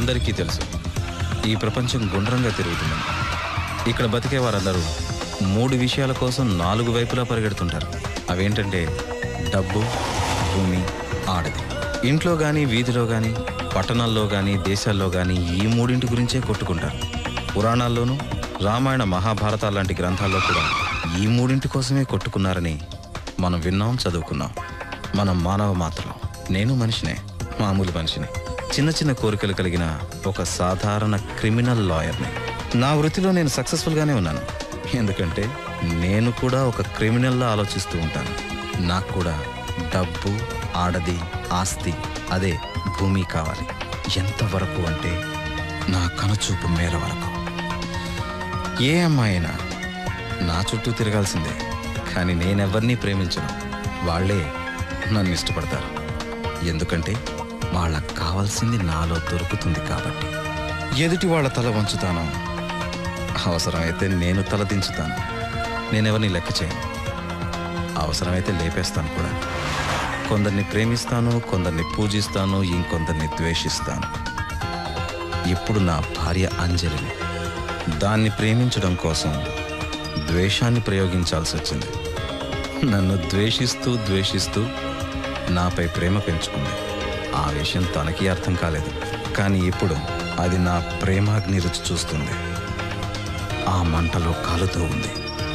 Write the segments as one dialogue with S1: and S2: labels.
S1: అందరికీ తెలుసు ఈ ప్రపంచం గుండ్రంగా తిరుగుతుందని ఇక్కడ బతికే వారందరూ మూడు విషయాల కోసం నాలుగు వైపులా పరిగెడుతుంటారు అవేంటంటే డబ్బు భూమి ఆడది ఇంట్లో కానీ వీధిలో కానీ పట్టణాల్లో కానీ దేశాల్లో కానీ ఈ మూడింటి గురించే కొట్టుకుంటారు పురాణాల్లోనూ రామాయణ మహాభారతాల లాంటి గ్రంథాల్లో కూడా ఈ మూడింటి కోసమే కొట్టుకున్నారని మనం విన్నాం చదువుకున్నాం మనం మానవ మాత్రం నేను మనిషినే మామూలు మనిషిని చిన్న చిన్న కోరికలు కలిగిన ఒక సాధారణ క్రిమినల్ లాయర్ని నా వృత్తిలో నేను సక్సెస్ఫుల్గానే ఉన్నాను ఎందుకంటే నేను కూడా ఒక క్రిమినల్లా ఆలోచిస్తూ ఉంటాను నాకు కూడా డబ్బు ఆడది ఆస్తి అదే భూమి కావాలి ఎంతవరకు అంటే నా కనుచూపు మేర వరకు ఏ అమ్మాయి అయినా నా చుట్టూ తిరగాల్సిందే కానీ నేనెవరినీ ప్రేమించను వాళ్ళే నన్ను ఇష్టపడతారు ఎందుకంటే వాళ్ళకు కావాల్సింది నాలో దొరుకుతుంది కాబట్టి ఎదుటి వాళ్ళ తల వంచుతాను అవసరమైతే నేను తల దించుతాను నేనెవరిని లెక్క చేయను అవసరమైతే లేపేస్తాను కూడా కొందరిని ప్రేమిస్తాను కొందరిని పూజిస్తాను ఇంకొందరిని ద్వేషిస్తాను ఇప్పుడు నా భార్య అంజలిని దాన్ని ప్రేమించడం కోసం ద్వేషాన్ని ప్రయోగించాల్సి వచ్చింది నన్ను ద్వేషిస్తూ ద్వేషిస్తూ నాపై ప్రేమ పెంచుకుంది ఆ విషయం తనకి అర్థం కాలేదు కానీ ఇప్పుడు అది నా ప్రేమాగ్ని రుచి చూస్తుంది ఆ మంటలో కాలుతూ ఉంది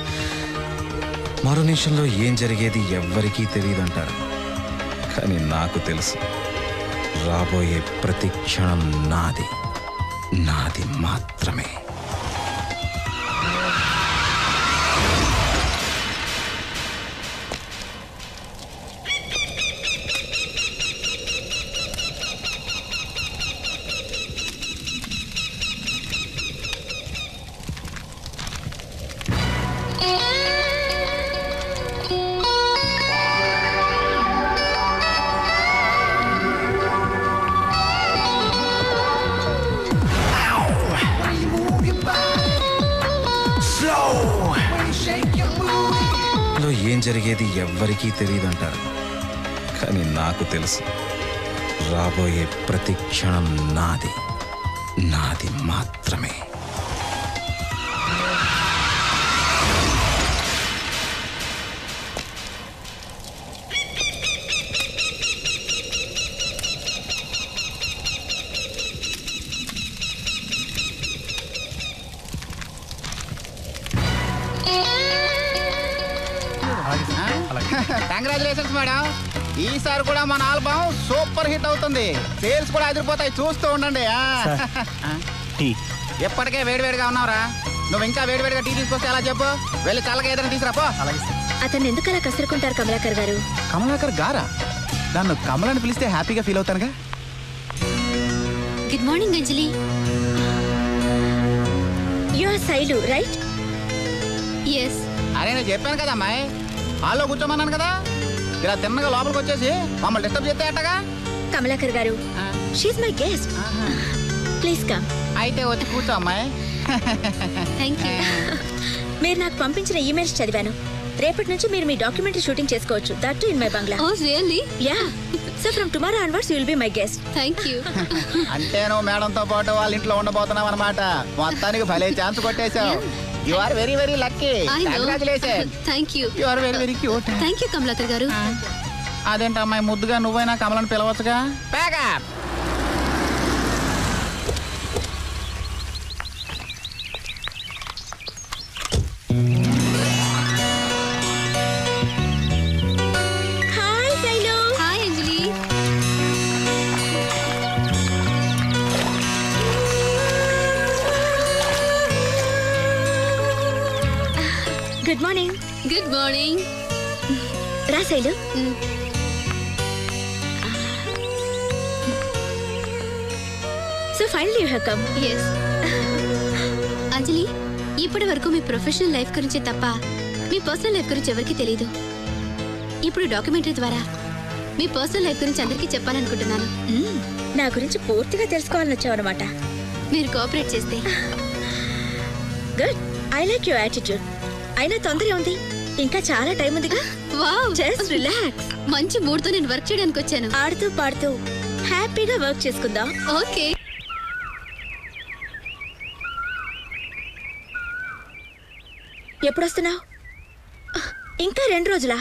S1: మరో నిమిషంలో ఏం జరిగేది ఎవ్వరికీ తెలియదంటారు కానీ నాకు తెలుసు రాబోయే ప్రతి క్షణం నాది నాది మాత్రమే లో ఏం జరిగేది ఎవ్వరికీ తెలియదంటారు కానీ నాకు తెలుసు రాబోయే ప్రతి క్షణం నాది నాది మాత్రమే
S2: కంగ్రాచులేషన్స్ మేడం ఈసారి కూడా మన ఆల్బమ్ సూపర్ హిట్ అవుతుంది సేల్స్ కూడా అదిరిపోతాయి చూస్తూ ఉండండి ఆ.
S3: టీ
S2: ఎప్పటికే వేడివేడిగా ఉన్నావురా నువ్వు ఇంకా వేడివేడిగా టీ తీసుకొస్తే ఎలా చెప్పు వెళ్ళి చల్లగా ఏదైనా తీసుకురాపో
S4: అతన్ని ఎందుకు అలా కసురుకుంటారు కమలాకర్ గారు
S2: కమలాకర్ గారా నన్ను కమలని పిలిస్తే హ్యాపీగా ఫీల్ అవుతానుగా
S4: good morning Anjali you are Shailu right yes
S2: అరే నేను చెప్పాను కదా అమ్మాయి హాల్లో కూర్చోమన్నాను కదా ఇలా తిన్నగా లోపలికి వచ్చేసి మమ్మల్ని డిస్టర్బ్ చేస్తే అట్టగా
S4: కమలాకర్ గారు
S2: ఆ,
S4: షీఈ్ మై గెస్ట్
S2: ఆహా.
S4: ప్లీజ్ కమ్
S2: అయితే వచ్చి కూర్చో అమ్మాయి
S4: థ్యాంక్ యూ మీరు నాకు పంపించిన ఈమెయిల్స్ చదివాను రేపటి నుంచి మీరు మీ డాక్యుమెంటరీ షూటింగ్ చేసుకోవచ్చు దట్ టు ఇన్ మై బంగ్లా
S5: Oh, really?
S4: Yeah so from tomorrow onwards you will be my guest
S5: Thank you.
S2: అంటే నువ్వు మేడంతో పాటు వాళ్ళ ఇంట్లో ఉండబోతున్నావు అనమాట మొత్తానికి భలే ఛాన్స్ కొట్టేశావు you are very very lucky
S5: I know.
S2: Congratulation
S5: Thank you.
S2: You are very very cute
S5: Thank you, Kamalakar garu.
S2: అదేంటి అమ్మాయి ముద్దుగా నువ్వైనా కమలను పిలవచ్చుగా pack up
S4: hi Shailu
S5: Hi, Anjali.
S4: Good morning
S5: Good morning.
S4: రా Shailu
S5: Mm.
S4: So final you have come
S5: Yes. Anjali ఇప్పటి వరకు మీ professional life గురించి తప్ప మీ పర్సనల్ లైఫ్ గురించి ఎవరికీ తెలియదు ఇప్పుడు డాక్యుమెంటరీ ద్వారా మీ పర్సనల్ లైఫ్ గురించి అందరికీ చెప్పాలనుకుంటున్నాను
S4: నా గురించి పూర్తిగా తెలుసుకోవాలని వచ్చావు అనమాట
S5: మీరు కోఆపరేట్ చేస్తే
S4: good I like your attitude అయినా తొందర ఉంది ఇంకా చాలా టైం ఉంది
S5: వావ్
S4: జస్ట్ రిలాక్స్
S5: మంచి మూడ్తో నేను వర్క్ చేయడానికి వచ్చాను
S4: ఆడుతూ పాడుతూ హ్యాపీగా వర్క్ చేసుకుందాం
S5: ఓకే
S4: ఎప్పుడొస్తున్నావు ఇంకా రెండు రోజులా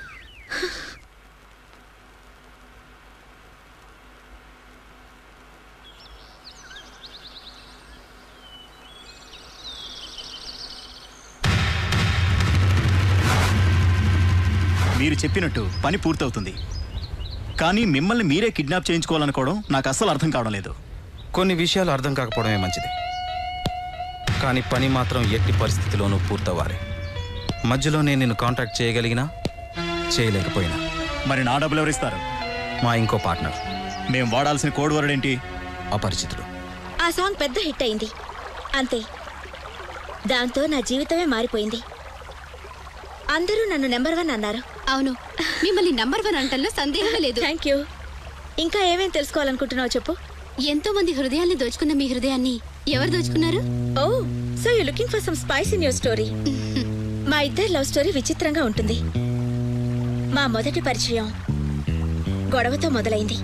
S3: మీరు చెప్పినట్టు పని పూర్తవుతుంది కానీ మిమ్మల్ని మీరే కిడ్నాప్ చేయించుకోవాలనుకోవడం నాకు అస్సలు అర్థం కావడం లేదు
S1: కొన్ని విషయాలు అర్థం కాకపోవడమే మంచిది కానీ పని మాత్రం ఎట్టి పరిస్థితిలోనూ పూర్తవ్వాలి మధ్యలో నేను నిన్ను కాంటాక్ట్ చేయగలిగినా చేయలేకపోయినా
S3: మరి నా డబ్బులు ఎవరిస్తారు
S1: మా ఇంకో పార్ట్నర్
S3: మేం వాడాల్సిన కోడ్ వర్డ్ ఏంటి
S1: అపరిచితుడు
S4: ఆ సాంగ్ పెద్ద హిట్ అయింది అంతే దాంతో నా జీవితమే మారిపోయింది అందరూ నన్ను నెంబర్ వన్ అన్నారు
S5: అవును మిమ్మల్ని నంబర్ వన్ అంటల్లో సందేహమే లేదు
S4: థ్యాంక్ యూ ఇంకా ఏమేం తెలుసుకోవాలనుకుంటున్నావు చెప్పు
S5: ఎంతో మంది హృదయాల్ని దోచుకున్న మీ హృదయాన్ని ఎవరు దోచుకున్నారు
S4: oh so you looking for some spice in your story మా ఇద్దరి లవ్ స్టోరీ విచిత్రంగా ఉంటుంది మా మొదటి పరిచయం గొడవతో మొదలైంది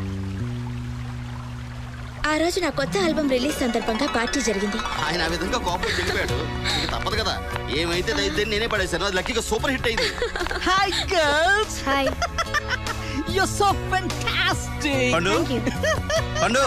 S4: ఆ రోజు నా కొత్త ఆల్బమ్ రిలీజ్ సందర్భంగా పార్టీ జరిగింది
S6: ఆయన ఆ విధంగా కోపం చెడిపోయాడు ఇక తప్పదు కదా ఏమైతే దైద్యం నేనే పడేశాను అది లక్కీగా సూపర్ హిట్ అయింది
S7: Hi, girls!
S4: Hi
S7: You're so fantastic!
S6: పండు పండు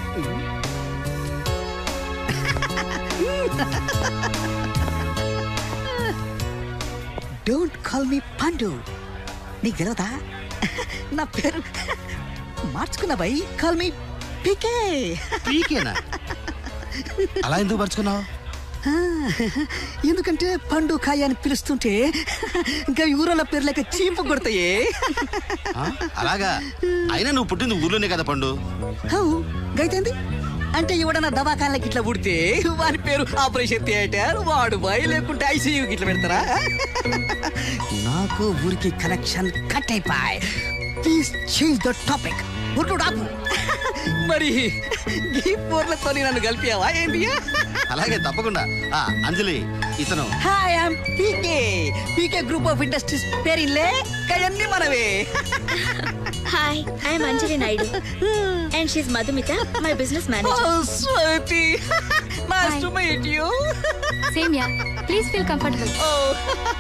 S7: Don't call me Pandu. నీకు తెలియదా నా పేరు మార్చుకున్నా బై కాల్ మీ పీకే
S6: పీకేనా అలా ఎందుకు పరుచుకున్నావు
S7: ఎందుకంటే పండు కాయ అని పిలుస్తుంటే ఇంకా ఊరల పేరు లేక చీపు కొడతాయే
S6: అలాగా అయినా నువ్వు పుట్టింది ఊర్లోనే కదా పండు
S7: హౌ గైతేంది అంటే ఎవడన్నా దవాఖానకి ఇట్లా పుడితే వారి పేరు ఆపరేషన్ థియేటర్ వాడు బాయ్ లేకుంటే ఐసీయూ ఇట్లా పెడతారా నాకు ఊరికి కనెక్షన్ కట్ అయిపోయి ప్లీజ్ చేంజ్ ద టాపిక్ ఉర్రు డాపు మరి ఈ పూర్లతో నన్ను కలిపావా ఏంటి
S6: అలాగే తప్పకుండా ఆ అంజలి ఇతను
S7: hi I'm PK PK group of industries పేరిల్లే కయన్ని మనవే
S4: hi I'm Anjali Naidu and she's Madhumita my business manager
S7: Oh, sweetie. nice to meet you.
S5: Same yeah please feel comfortable
S7: Oh.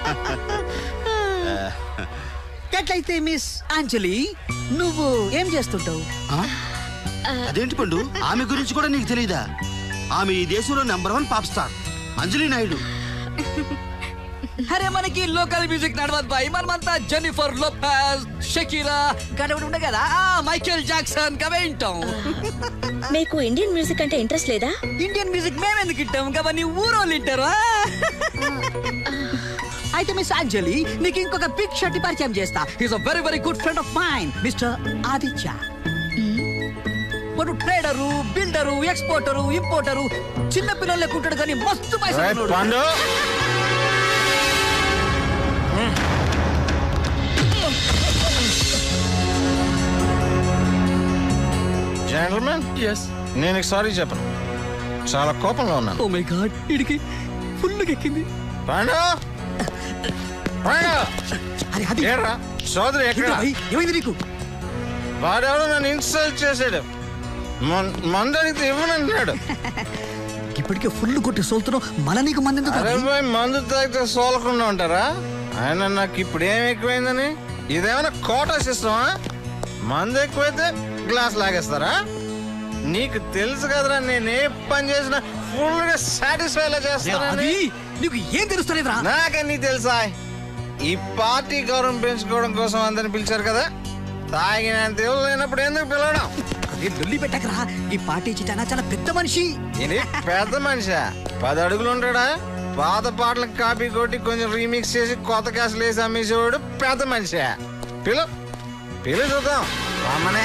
S7: ఎట్లయితే మిస్ అంజలి నువ్వు ఏం చేస్తుంటావు
S6: ఆ? అదేంటి పండు ఆమె గురించి కూడా నీకు తెలియదా ఆమె ఈ దేశంలో number one pop star Anjali Naidu
S7: అరే మనకి లోకల్ మ్యూజిక్ నడవదు బాయ్ మనమంతా జెనిఫర్ లోపాజ్ షకీరా గడవడు ఉండే కదా ఆ, మైకేల్ జాక్సన్ గవే వింటాం
S4: మీకు ఇండియన్ మ్యూజిక్ అంటే ఇంట్రెస్ట్ లేదా
S7: ఇండియన్ మ్యూజిక్ మేమెందుకు ఇట్టాం గవని ఊరోళ్ళు వింటారు ఆ? అయితే మిస్ అంజలి నీకు ఇంకొక బిగ్ షర్ట్ పరిచయం చేస్తా is a very very good friend of mine mister Aditya వాడు ట్రేడరు బిల్డరు ఎక్స్పోర్టరు ఇంపోర్టరు చిన్న పిల్లలు లెక్కుంటాడు కానీ మస్తు పైసలు ఉన్నోడు.
S8: జెంటల్మెన్
S7: ఎస్
S8: నేను సారీ చెప్పను చాలా కోపంలో ఉన్నాను
S7: ఓ మై గాడ్ ఇడికి ఫుల్ ఎక్కింది
S8: పాండు పాండు
S7: అరే అది
S8: ఏరా సోదరు ఎక్కడ
S7: ఏంటి భయ్? ఏమైంది నీకు
S8: వాడెవడో నన్ను ఇన్సల్ట్ చేసాడు మందు అడిగితే ఇవ్వనంటున్నాడు
S7: ఇప్పటికే ఫుల్ కొట్టి సోల్తున్నావు మళ్ళీ నీకు మంది ఎందుకు
S8: అరే
S7: భయ్?
S8: పోయి మందు తాగితే సోలకుండా ఉంటారా ఆయన నాకు ఇప్పుడు ఏం ఎక్కువైందని ఇదేమైనా కోటా సిస్టమా మందు ఎక్కువైతే గ్లాస్ లాగేస్తారా నీకు తెలుసు కదరా నేను ఏ పని చేసినా ఫుల్ గా సాటిస్ఫై
S7: అది
S8: చేస్తానని
S7: నీకు ఏం తెలుస్తలేదురా
S8: నాకన్నీ తెలుసా ఈ పార్టీ గౌరవం పెంచుకోవడం కోసం అందరిని పిలిచారు కదా తాగినంత ఎవరు లేనప్పుడు ఎందుకు పిలవడం
S7: అదే లొల్లి పెట్టకరా ఈ పార్టీ చిటానా చాలా పెద్ద మనిషి
S8: ఇది పెద్ద మనిషా పది అడుగులు ఉంటాడా పాత పాటలకు కాపీ కొట్టి కొంచెం రీమిక్స్ చేసి కొత్త క్యాసులు వేసి అమ్మేసేవాడు పెద్ద మనిషా పిలు పిలు చూద్దాం అమ్మనే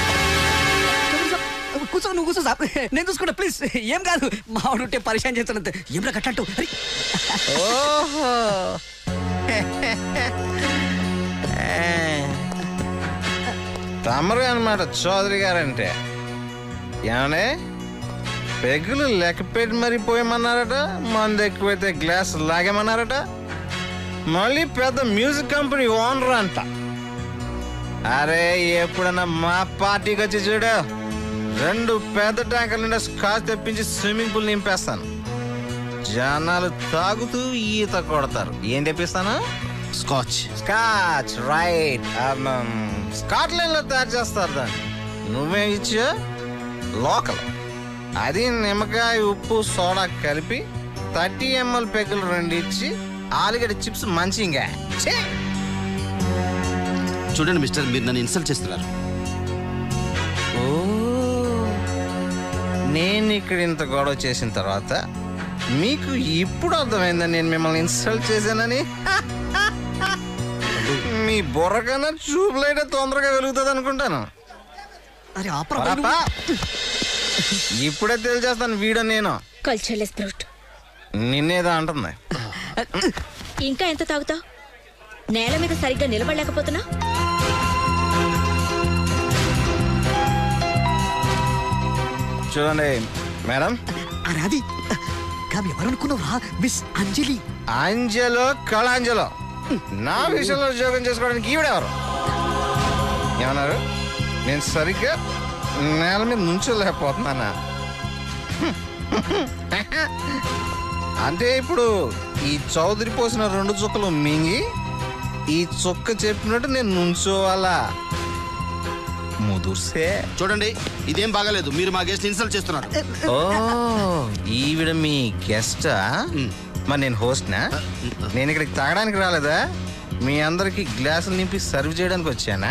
S7: కూర్చో నువ్వు కూర్చో సాబ్ నేను చూసుకుంటా ప్లీజ్ ఏం కాదు మావాడు ఉంటే పరిశాన్ చేస్తున్నంత ఏం కట్టట్టు అరే
S8: ఓహో తమరు అనమాట చౌదరి గారంటే ఏమనే పెగ్గులు లెక్క పెట్టి మరీ పోయమన్నారట మందు ఎక్కువైతే గ్లాస్ లాగేమన్నారట మళ్ళీ పెద్ద మ్యూజిక్ కంపెనీ ఓనర్ అంట అరే ఎప్పుడన్నా మా పార్టీకి వచ్చి చూడు రెండు పెద్ద ట్యాంకర్ నిండా స్కాచ్ తెప్పించి స్విమ్మింగ్ పూల్ నింపేస్తాను జనాలు తాగుతూ ఈత కొడతారు ఏం తెప్పిస్తాను
S6: స్కాచ్
S8: స్కాచ్ రైట్ స్కాట్లాండ్ లో తయారు చేస్తారు దాన్ని నువ్వే ఇచ్చా లోకల్ అది నిమ్మకాయ ఉప్పు సోడా కలిపి థర్టీ ఎంఎల్ పెగ్గులు రెండు ఇచ్చి ఆలుగడ్డ చిప్స్ మంచిగా ఛీ!
S6: చూడండి మిస్టర్ మీరు నన్ను ఇన్సల్ట్ చేస్తున్నారు
S8: ఓ నేను ఇక్కడ ఇంత గొడవ చేసిన తర్వాత మీకు ఇప్పుడు అర్థమైందని నేను మిమ్మల్ని ఇన్సల్ట్ చేశానని మీ బుర్ర కన్నా ట్యూబ్ లైట్ తొందరగా వెలుగుతుంది అనుకుంటాను
S7: అరే ఆపరా
S8: పాపా, ఇప్పుడే తెలిచేస్తాను వీడో నేను
S4: కల్చర్లెస్ బ్రూట్
S8: నిన్నేదో అంటుంది
S4: ఇంకా ఎంత తాగుతావు నేల మీద సరిగ్గా నిలబడలేకపోతున్నా
S8: చూడండి మేడం
S7: అరే అది కాదు ఎవరనుకున్నావురా మిస్ అంజలి
S8: అంజలో కళాంజలో నా విషయంలో ఉద్యోగం చేసుకోవడానికి ఈవిడెవరు ఏమన్నారు నేను సరిగ్గా నేల మీద నుంచోలేకపోతున్నానా అంటే ఇప్పుడు ఈ చౌదరి పోసిన రెండు చుక్కలు మింగి ఈ చుక్క చెప్పినట్టు నేను నుంచోవాలా ముదుర్సే
S6: చూడండి ఇదేం బాగాలేదు మీరు మా గెస్ట్ ఇన్సల్ట్ చేస్తున్నారు
S8: ఓ ఈవిడ మీ గెస్టా
S6: మ్.
S8: మరి నేను హోస్ట్నా నేను ఇక్కడికి తాగడానికి రాలేదా మీ అందరికి గ్లాసులు నింపి సర్వ్ చేయడానికి వచ్చానా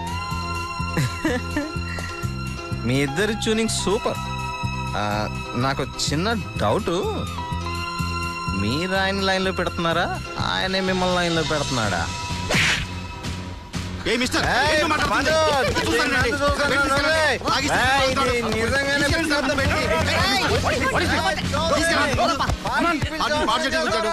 S8: మీ ఇద్దరి ట్యూనింగ్ సూపర్ ఆ, నాకు చిన్న డౌట్ మీరు ఆయన లైన్లో పెడుతున్నారా ఆయనే మిమ్మల్ని లైన్లో పెడుతున్నాడా
S6: ఏ మిస్టర్
S8: ఏయ్,
S6: ఏంటో మాట్లాడుతుంది?
S8: పండు,
S6: చూస్తానండి.
S8: నేను చూస్తాను,
S6: పెట్టి తీసుకురా.
S8: ఏయ్,
S6: తాగిస్తే
S8: ఏయ్,
S6: కొడతాడు.
S8: ఇది నిజంగానే
S6: తీసుకెళ్ళి అర్థం పెట్టి. ఏయ్, తీసుకెళ్ళి. ఆడిని పాడు చేయడానికి వచ్చాడు.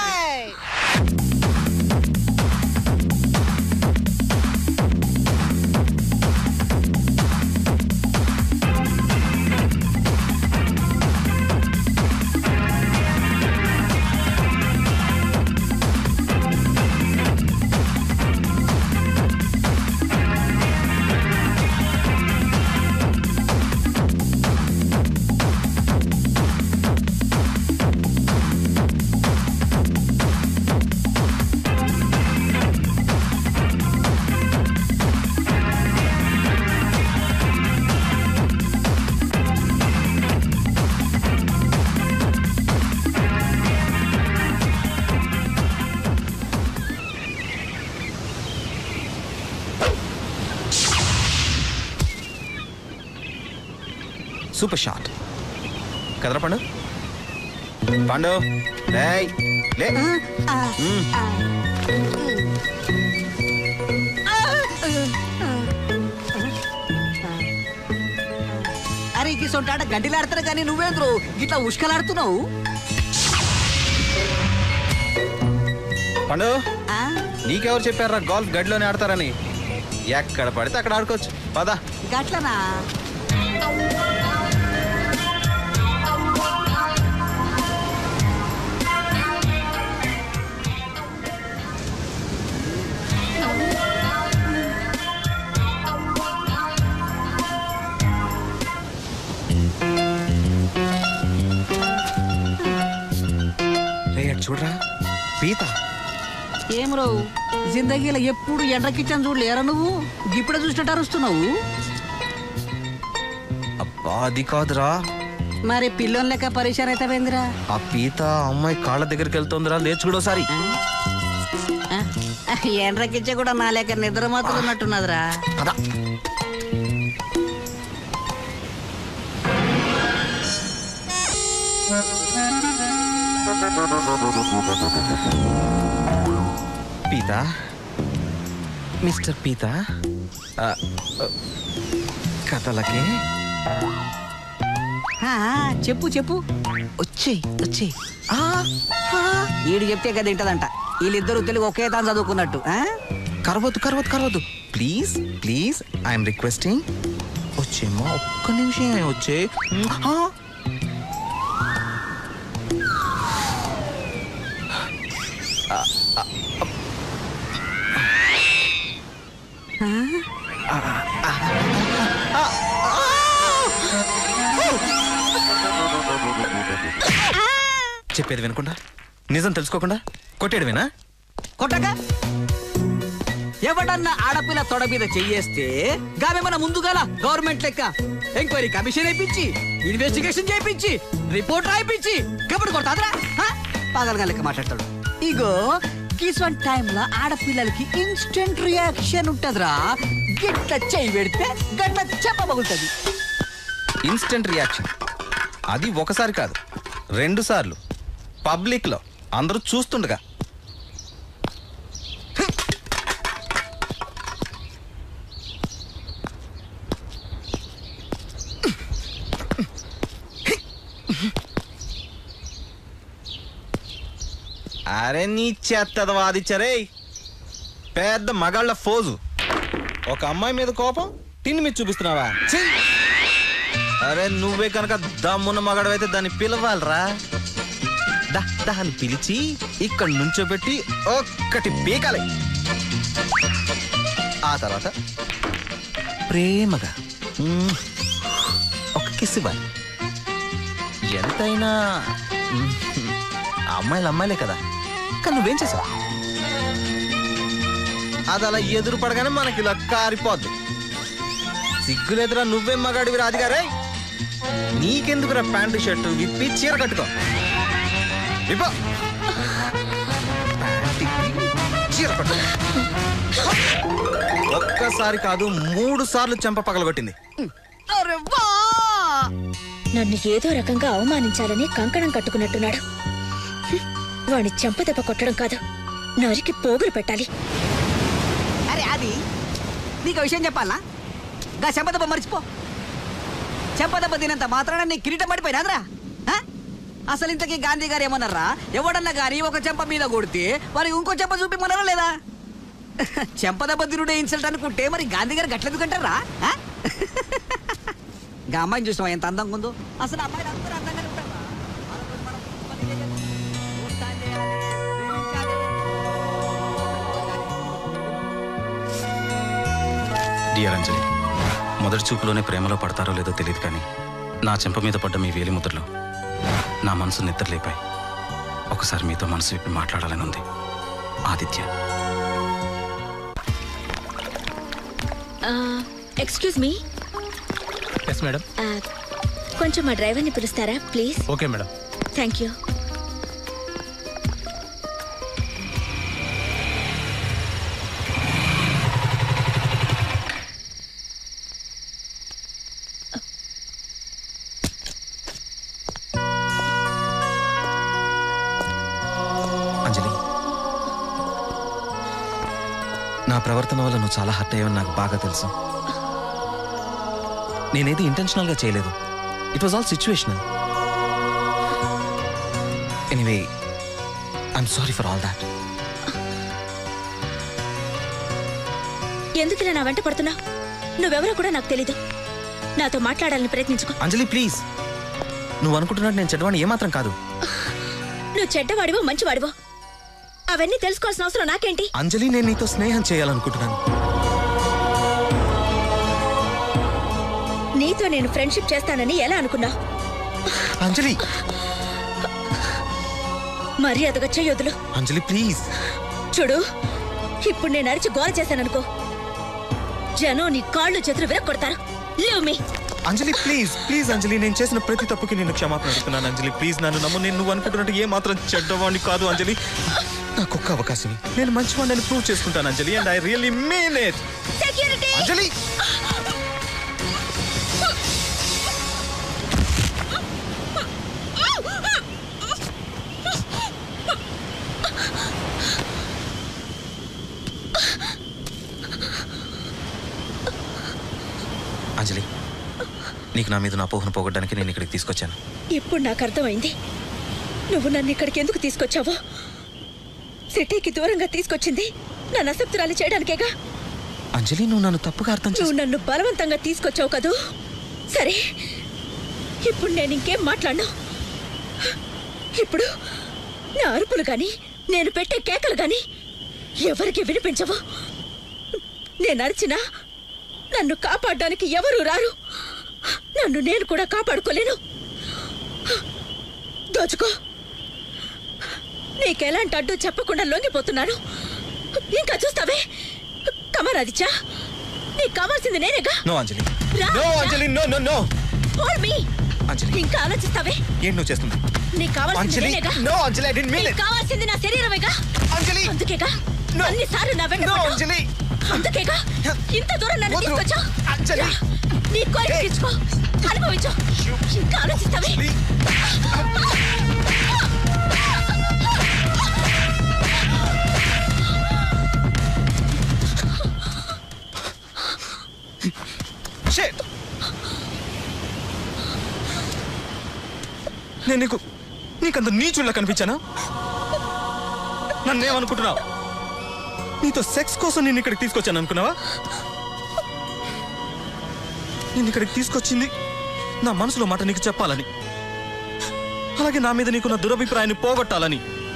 S1: సూపర్ షాట్ కదరా పండు పండు లేయ్, లే మ్మ్.
S7: అరే గిసొంటాడ గడ్డిలాడతారు కానీ నువ్వేంద్రు ఇట్లా ఉష్కలాడుతున్నావు
S1: పండు
S7: ఆ?
S1: నీకెవరు చెప్పారా గోల్ఫ్ గడిలోనే ఆడతారని ఎక్కడ పడితే అక్కడ ఆడుకోవచ్చు పదా
S7: గట్లనా
S1: రే అటు చూడరా పీత
S7: ఏం రావు జిందగీలో ఎప్పుడు ఎండ్రకిచ్చని చూడలేరా నువ్వు ఇప్పుడే చూసినట్టు అరుస్తున్నావు
S1: అబ్బా అది కాదురా
S7: మరి పిల్లోని లెక్క పరిచయం అవుతావేందిరా
S1: ఆ పీత ఆ అమ్మాయి కాళ్ళ దగ్గరికి వెళ్తుందిరా లేచి కూడా ఒకసారి
S7: ఎండ్రకిచ్చే కూడా నా లెక్క నిద్ర మాత్రం ఉన్నట్టున్నదిరా
S1: పదా పీత మిస్టర్ పీత ఆ, ఆ, కథలకి
S7: ఆ, చెప్పు చెప్పు
S1: వచ్చేయ్ వచ్చేయ్
S7: ఈడు చెప్తే కదా తింటదంట వీళ్ళిద్దరూ తెలుగు ఒకే తాను చదువుకున్నట్టు ఆ?
S1: కరవద్దు కరవద్దు కరవద్దు ప్లీజ్ ప్లీజ్ ఐఎమ్ రిక్వెస్టింగ్ వచ్చేమ్మా ఒక్క నిమిషం వచ్చే చెప్పేది వినకుండా నిజం తెలుసుకోకుండా కొట్టేయడమేనా
S7: కొట్టక ఎవడన్నా ఆడపిల్ల తొడ మీద చెయ్యేస్తే గామెమన ముందుగాల గవర్నమెంట్ లెక్క ఎంక్వైరీ కమిషన్ వేయించి ఇన్వెస్టిగేషన్ చేయించి రిపోర్ట్ రాయిపించి కబడి కొడతాదరా పాగలగా లెక్క మాట్లాడతాడు ఇగో గిసొంటి టైంలో ఆడపిల్లలకి ఇన్స్టెంట్ రియాక్షన్ ఉంటదిరా గిట్ల చెయ్యి పెడితే గట్ల చెప్పబగులుతుంది
S1: ఇన్స్టెంట్ రియాక్షన్ అది ఒకసారి కాదు రెండు సార్లు పబ్లిక్లో అందరూ చూస్తుండగా అరే నీ చెత్తది వాదిచ్చరే పెద్ద మగాళ్ళ ఫోజు ఒక అమ్మాయి మీద కోపం తిని మీద చూపిస్తున్నావా ఛీ! అరే నువ్వే కనుక దమ్మున్న మగాడవైతే దాన్ని పిలవాలరా దా దాన్ని పిలిచి ఇక్కడ నుంచోబెట్టి ఒక్కటి పీకాలి ఆ తర్వాత ప్రేమగా మ్మ్, ఒక కిస్ ఇవ్వాలి ఎంతైనా మ్మ్, అమ్మాయిలు అమ్మాయిలే కదా కానీ నువ్వేం చేసావు అది అలా ఎదురు పడగానే మనకి ఇలా కారిపోద్ది సిగ్గులేదురా నువ్వేం మగాడివి రాజుగారే నీకెందుకురా ప్యాంటు షర్టు విప్పి చీర కట్టుకో విప్పో ప్యాంట్ ఇప్పి చీర కట్టుకో ఒక్కసారి కాదు మూడు సార్లు చెంప పగలగొట్టింది
S7: అరే వా
S4: నన్ను ఏదో రకంగా అవమానించాలని కంకణం కట్టుకున్నట్టున్నాడు హ్మ్. వాణ్ణి చెంపదెబ్బ కొట్టడం కాదు నరికి పోగులు పెట్టాలి
S7: అరే అది నీకు ఒక విషయం చెప్పాలా గా చెంపదెబ్బ మర్చిపో చెంపదెబ్బ తినంత మాత్రాన నీ కిరీటం పడిపోయినాదిరా ఆ? అసలు ఇంతకీ గాంధీ గారు ఏమన్నారా ఎవడన్నా గాని ఒక చెంప మీద కొడితే మరి ఇంకో చెంప చూపిమన్నారా లేదా చెంపదెబ్బ తిరుడే ఇన్సల్ట్ అనుకుంటే మరి గాంధీ గారు గట్లెందుకంటారా ఆ? గా అమ్మాయిని చూసినావా ఎంత అందంగా ఉందో అసలు అమ్మాయిలు అందరూ అందంగానే ఉంటారా వాళ్ళతో మనం పని చేయాలి. దోస్తాన్ చేయాలి, ప్రేమించాలి.
S1: డియర్ అంజలి మొదటి చూపులోనే ప్రేమలో పడతారో లేదో తెలియదు కానీ నా చెంప మీద పడ్డ మీ వేలి ముద్రలో నా మనసు నిద్రలేపాయి ఒకసారి మీతో మనసు విప్పి మాట్లాడాలని ఉంది Aditya
S4: excuse me
S9: yes madam
S4: కొంచెం మా డ్రైవర్ని పిలుస్తారా please
S9: okay madam
S4: thank you
S1: Anjali నా ప్రవర్తన వల్ల నువ్వు చాలా హర్ట్ అయ్యావని నాకు బాగా తెలుసు నేనేది ఇంటెన్షనల్గా చేయలేదు it was all situational anyway I'm sorry for all that
S4: ఎందుకు ఇలా నా వెంట పడుతున్నావు నువ్వెవరో కూడా నాకు తెలీదు నాతో మాట్లాడాలని ప్రయత్నించుకో
S1: అంజలి ప్లీజ్ నువ్వు అనుకుంటున్నట్టు నేను చెడ్డవాడిని ఏమాత్రం కాదు
S4: నువ్వు చెడ్డవాడివో మంచివాడివో అవన్నీ తెలుసుకోవాల్సిన అవసరం నాకేంటి
S1: అంజలి నేను నీతో స్నేహం చేయాలనుకుంటున్నాను
S4: నీతో నేను ఫ్రెండ్షిప్ చేస్తానని ఎలా అనుకున్నావు
S1: అంజలి
S4: మర్యాదగా చెయ్యొద్దులు
S1: అంజలి ప్లీజ్
S4: చూడు ఇప్పుడు నేను అరిచి గోల చేశాననుకో జనం నీ కాళ్ళు చేతులు విరక్కొడతారు leave me
S1: Anjali please please Anjali నేను చేసిన ప్రతి తప్పుకి నేను క్షమాపణ అడుగుతున్నాను అంజలి ప్లీజ్ నన్ను నమ్ము నేను నువ్వు అనుకుంటున్నట్టు ఏ మాత్రం చెడ్డవాడిని కాదు అంజలి నాకు ఒక్క అవకాశం ఇవ్వు. నేను మంచివాడిని ప్రూవ్ చేసుకుంటాను Anjali and I really mean it
S4: security
S1: Anjali Anjali నీకు నా మీద నా పోహను పోగొట్టడానికి నేను ఇక్కడికి తీసుకొచ్చాను
S4: ఇప్పుడు నాకు అర్థమైంది నువ్వు నన్ను ఇక్కడికి ఎందుకు తీసుకొచ్చావో సిటీకి దూరంగా తీసుకొచ్చింది నన్ను అసక్తురాలు చేయడానికేగా
S1: అంజలి నువ్వు నన్ను తప్పుగా అర్థం
S4: నువ్వు
S1: చేసు
S4: నన్ను బలవంతంగా తీసుకొచ్చావు కదూ సరే ఇప్పుడు నేను ఇంకేం మాట్లాడను ఇప్పుడు నా అరుపులు గాని నేను పెట్టే కేకలు గాని ఎవరికి వినిపించవు నేను అరిచినా నన్ను కాపాడడానికి ఎవరు రారు నన్ను నేను కూడా కాపాడుకోలేను దోచుకో నీకెలాంటి అడ్డు చెప్పకుండా లొంగిపోతున్నాను ఇంకా చూస్తావే కమరాదిచ్చా నీకు కావాల్సింది నేనేగా
S10: నో అంజలి
S4: రా,
S10: నో
S4: రా.
S10: Anjali no no no
S4: Hold me.
S10: Anjali
S4: ఇంకా ఆలోచిస్తావే
S10: ఏంటి నువ్వు చేస్తుంది
S4: నీకు కావాల్సింది
S10: అంజలి
S4: నేనేగా
S10: no Anjali I don't mean
S4: నీకు
S10: ఇట్
S4: కావాల్సింది నా శరీరమేగా
S10: అంజలి
S4: అందుకేగా
S10: No.
S4: అన్నిసార్లు నా వెంట
S10: నో
S4: పడ్డావు.
S10: అంజలి
S4: అందుకేగా ఇంత దూరం నన్ను
S10: వద్దు.
S4: తీసుకొచ్చా
S10: అంజలి.
S4: నీ కోరిక
S10: Hey.
S4: తీర్చుకో అనుభవించు ఇంకా ఆలోచిస్తావే
S10: అంజలి. Shit. నేను నీకు నీకంత నీచుల్లా కనిపించానా నన్నేమనుకుంటున్నావు నీతో సెక్స్ కోసం నేను ఇక్కడికి తీసుకొచ్చాను అనుకున్నావా నేను ఇక్కడికి తీసుకొచ్చింది నా మనసులో మాట నీకు చెప్పాలని అలాగే నా మీద నీకున్న దురభిప్రాయాన్ని పోగొట్టాలని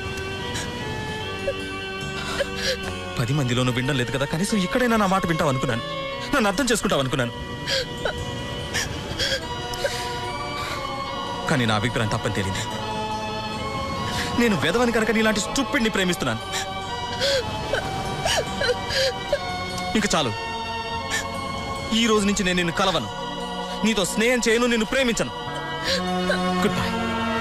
S10: పది మందిలోనూ వినడం లేదు కదా కనీసం ఇక్కడైనా నా మాట వింటావు అనుకున్నాను నన్ను అర్థం చేసుకుంటావు అనుకున్నాను కానీ నా అభిప్రాయం తప్పని తేలింది నేను వెదవని కనుక నీలాంటి స్టూపిడ్ని ప్రేమిస్తున్నాను ఇంక చాలు ఈ రోజు నుంచి నేను నిన్ను కలవను నీతో స్నేహం చేయను నిన్ను ప్రేమించను goodbye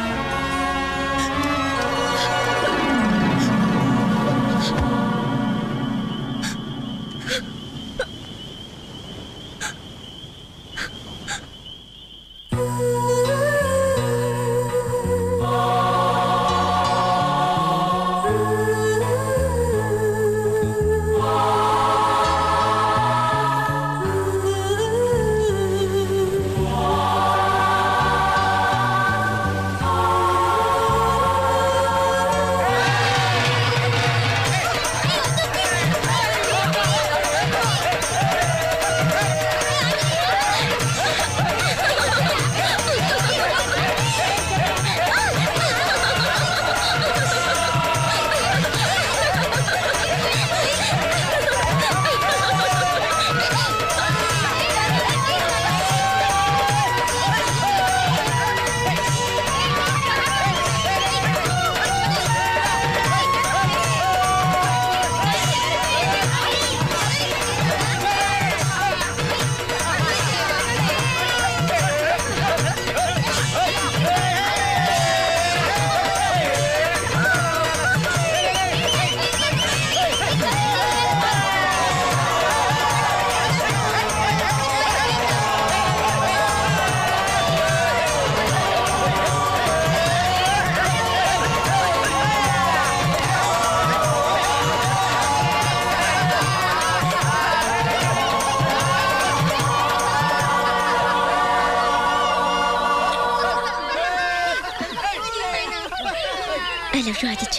S4: I love you Aditya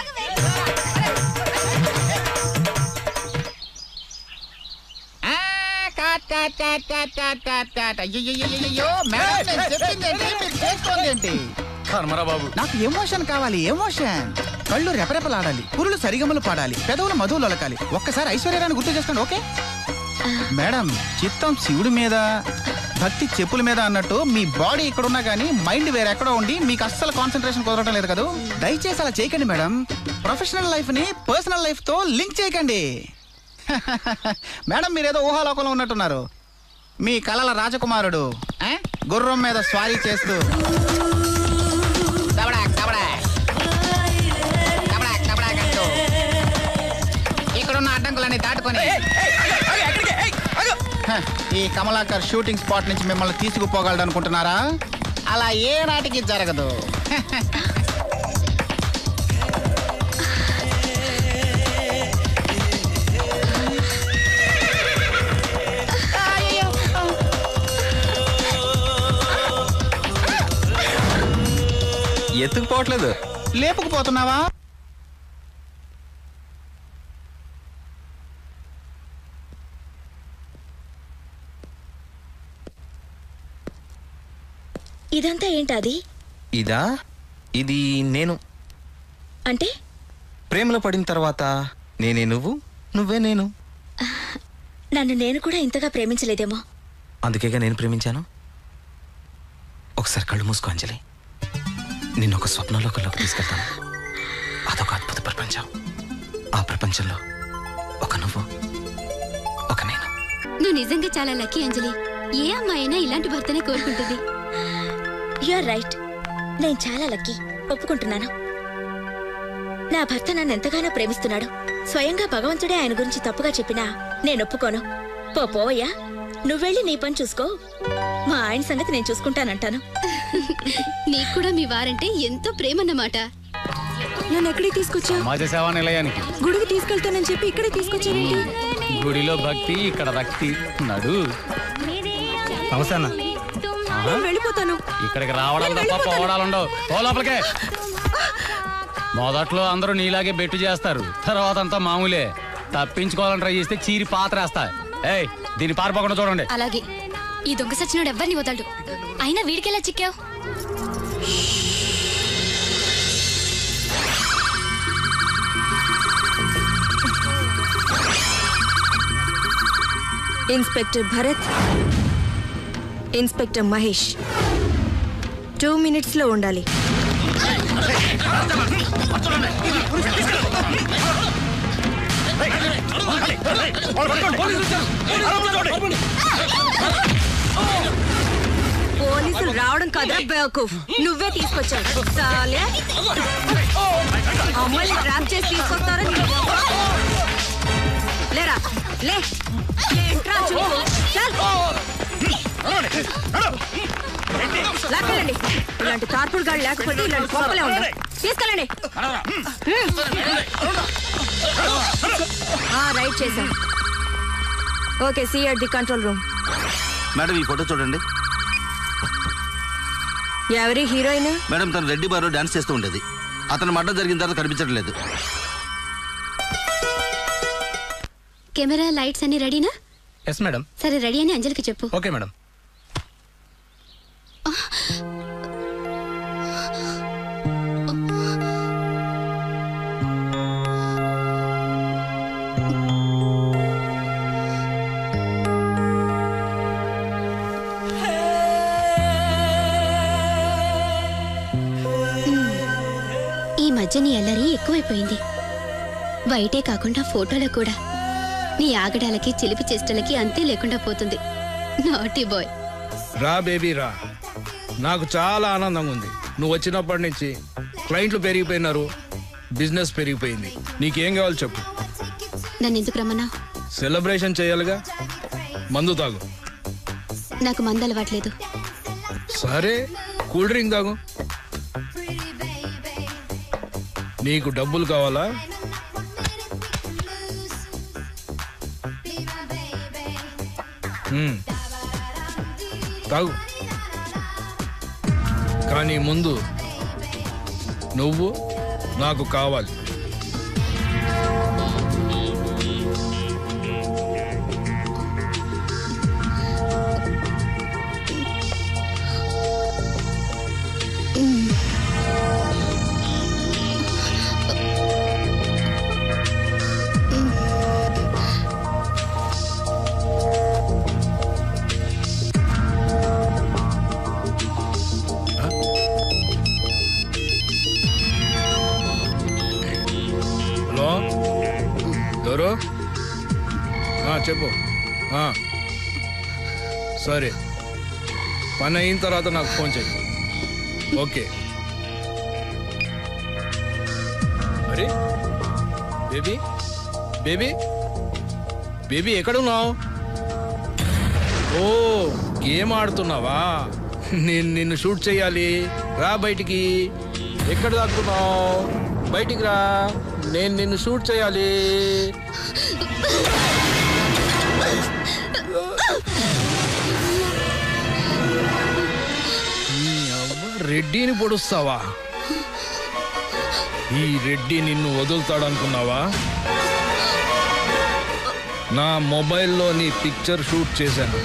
S2: ఆ, cut, cut, cut, cut, cut, cut, cut. అయ్యయ్యయ్యయ్యో, మేడం, నేను చెప్పింది ఏంటి? మీరు చేసుకోండి ఏంటి?
S3: కర్మరా బాబు
S2: నాకు ఎమోషన్ కావాలి ఎమోషన్ కళ్ళు రెపరెపలాడాలి పురులు సరిగమలు పాడాలి పెదవులు మధువులు ఒలకాలి ఒక్కసారి ఐశ్వర్యరాన్ని గుర్తు చేసుకోండి ఓకే మేడం చిత్తం శివుడి మీద భక్తి చెప్పుల మీద అన్నట్టు మీ బాడీ ఇక్కడ ఉన్నా కానీ మైండ్ వేరెక్కడో ఉండి మీకు అస్సలు కాన్సన్ట్రేషన్ కుదరటం లేదు కదా దయచేసి అలా చేయకండి మేడం ప్రొఫెషనల్ లైఫ్ ని పర్సనల్ లైఫ్ తో లింక్ చేయకండి మేడం మీరేదో ఊహాలోకంలో ఉన్నట్టున్నారు మీ కలల రాజకుమారుడు ఆ? గుర్రం మీద స్వారీ చేస్తూ దబడాక్, దబడాక్. దబడాక్, దబడాక్ అంటూ. ఇక్కడున్న అడ్డంకులన్నీ దాటుకొని హ, ఈ కమలాకర్ షూటింగ్ స్పాట్ నుంచి మిమ్మల్ని తీసుకుపోగలడు అనుకుంటున్నారా అలా ఏ నాటికి జరగదు
S1: ఎత్తుకుపోవట్లేదు
S2: లేపుకుపోతున్నావా
S4: ఇదంతా ఏంటది
S1: ఇదా ఇది నేను
S4: అంటే
S1: ప్రేమలో పడిన తర్వాత నేనే నువ్వు నువ్వే నేను
S4: నన్ను నేను కూడా ఇంతగా ప్రేమించలేదేమో
S1: అందుకేగా నేను ప్రేమించాను ఒకసారి కళ్ళు మూసుకో అంజలి నిన్ను ఒక స్వప్నంలోకంలోకి తీసుకెళ్తాను అదొక అద్భుత ప్రపంచం ఆ ప్రపంచంలో ఒక నువ్వు ఒక నేను
S5: నువ్వు నిజంగా చాలా లక్కీ అంజలి ఏ అమ్మాయి అయినా ఇలాంటి భర్తనే కోరుకుంటుంది
S4: ఆర్ రైట్ నేను చాలా లక్కీ ఒప్పుకుంటున్నాను నా భర్త నన్ను ఎంతగానో ప్రేమిస్తున్నాడు స్వయంగా భగవంతుడే ఆయన గురించి తప్పుగా చెప్పినా నేను ఒప్పుకోను పో పోవయ్యా నువ్వెళ్ళి నీ పని చూసుకో మా ఆయన సంగతి నేను చూసుకుంటానంటాను
S5: నీకు కూడా మీ వారంటే ఎంతో ప్రేమన్నమాట
S4: నన్ను ఎక్కడికి తీసుకొచ్చా
S11: సమాజ సేవా నిలయానికి
S4: గుడికి తీసుకెళ్తానని చెప్పి ఇక్కడే తీసుకొచ్చావేంటి
S11: గుడిలో భక్తి ఇక్కడ రక్తి నడు
S9: నమస్తే అన్న
S4: నేను వెళ్ళిపోతాను
S11: ఇక్కడికి రావడం తప్ప పోవడాలుండవు ఓ లోపలికే మొదట్లో అందరూ నీలాగే బెట్టు చేస్తారు తర్వాత అంతా మామూలే తప్పించుకోవాలని ట్రై చేస్తే చీరి పాత్రేస్తా ఏయ్ దీన్ని పారిపోకుండా చూడండి
S5: అలాగే ఈ దొంగ సచ్చినోడు ఎవ్వరిని వదలడు అయినా వీడికెలా చిక్కావు
S12: inspector Bharat inspector Mahesh two మినిట్స్లో ఉండాలి పోలీసులు రావడం కదా బేవకూఫ్ నువ్వే తీసుకొచ్చావు సాలే అమ్మాయిని ట్రాప్ చేసి తీసుకొస్తారా నీ బొమ్మ? లేరా లే ఏంట్రా చూపు చల్ లాక్కెళ్ళండి ఇలాంటి కార్పుల్ గాడు లేకపోతే ఇలాంటి గొప్పలే ఉంటాయి తీసుకెళ్ళండి ఆ, రైట్ చేశాం okay see at the control room
S6: madam ఈ ఫోటో చూడండి
S12: ఎవరి హీరోయిన్
S6: మేడం తను రెడ్డి బారు డాన్స్ చేస్తూ ఉండేది అతను మర్డర్ జరిగిన తర్వాత కనిపించడం లేదు
S5: కెమెరా లైట్స్ అన్ని రెడీనా
S9: ఎస్ మేడం
S5: సరే రెడీ అని అంజలికి చెప్పు
S9: ఓకే మేడం
S5: ఈ మధ్య నీ అల్లరి ఎక్కువైపోయింది బయటే కాకుండా ఫోటోలో కూడా నీ ఆగడాలకి చిలిపి చేష్టలకి అంతే లేకుండా పోతుంది నాటీ బాయ్
S13: రా బేబీ రా నాకు చాలా ఆనందంగా ఉంది నువ్వు వచ్చినప్పటి నుంచి క్లయింట్లు పెరిగిపోయినారు బిజినెస్ పెరిగిపోయింది నీకేం కావాలి చెప్పు
S5: నన్ను ఎందుకు రమ్మన్నా
S13: సెలబ్రేషన్ చేయాలిగా మందు తాగు
S5: నాకు మందు అలవాట్లేదు
S13: సరే కూల్ డ్రింక్ తాగు నీకు డబ్బులు కావాలా మ్మ్. తాగు కానీ ముందు నువ్వు నాకు కావాలి హలో ఎవరు ఆ, చెప్పు ఆ. సరే పని అయిన తర్వాత నాకు ఫోన్ చేయి ఓకే అరే బేబీ బేబీ బేబీ ఎక్కడున్నావు ఓ గేమ్ ఆడుతున్నావా నేను నిన్ను షూట్ చేయాలి రా బయటికి ఎక్కడ దాక్కున్నావు బయటికి రా నేను నిన్ను షూట్ చేయాలి ఈ అవ్వ రెడ్డిని పొడుస్తావా ఈ రెడ్డి నిన్ను వదులుతాడనుకున్నావా నా మొబైల్లో నీ పిక్చర్ షూట్ చేశాను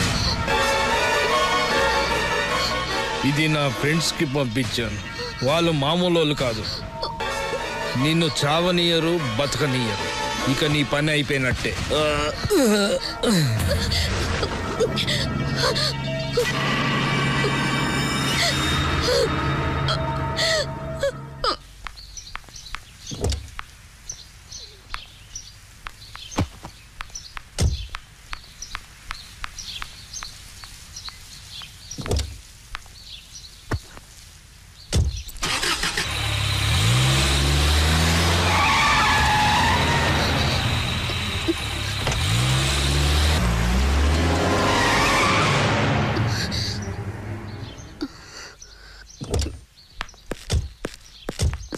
S13: ఇది నా ఫ్రెండ్స్కి పంపించాను వాళ్ళు మామూలు వాళ్ళు కాదు నిన్ను చావనీయరు బతకనీయరు ఇక నీ పని అయిపోయినట్టే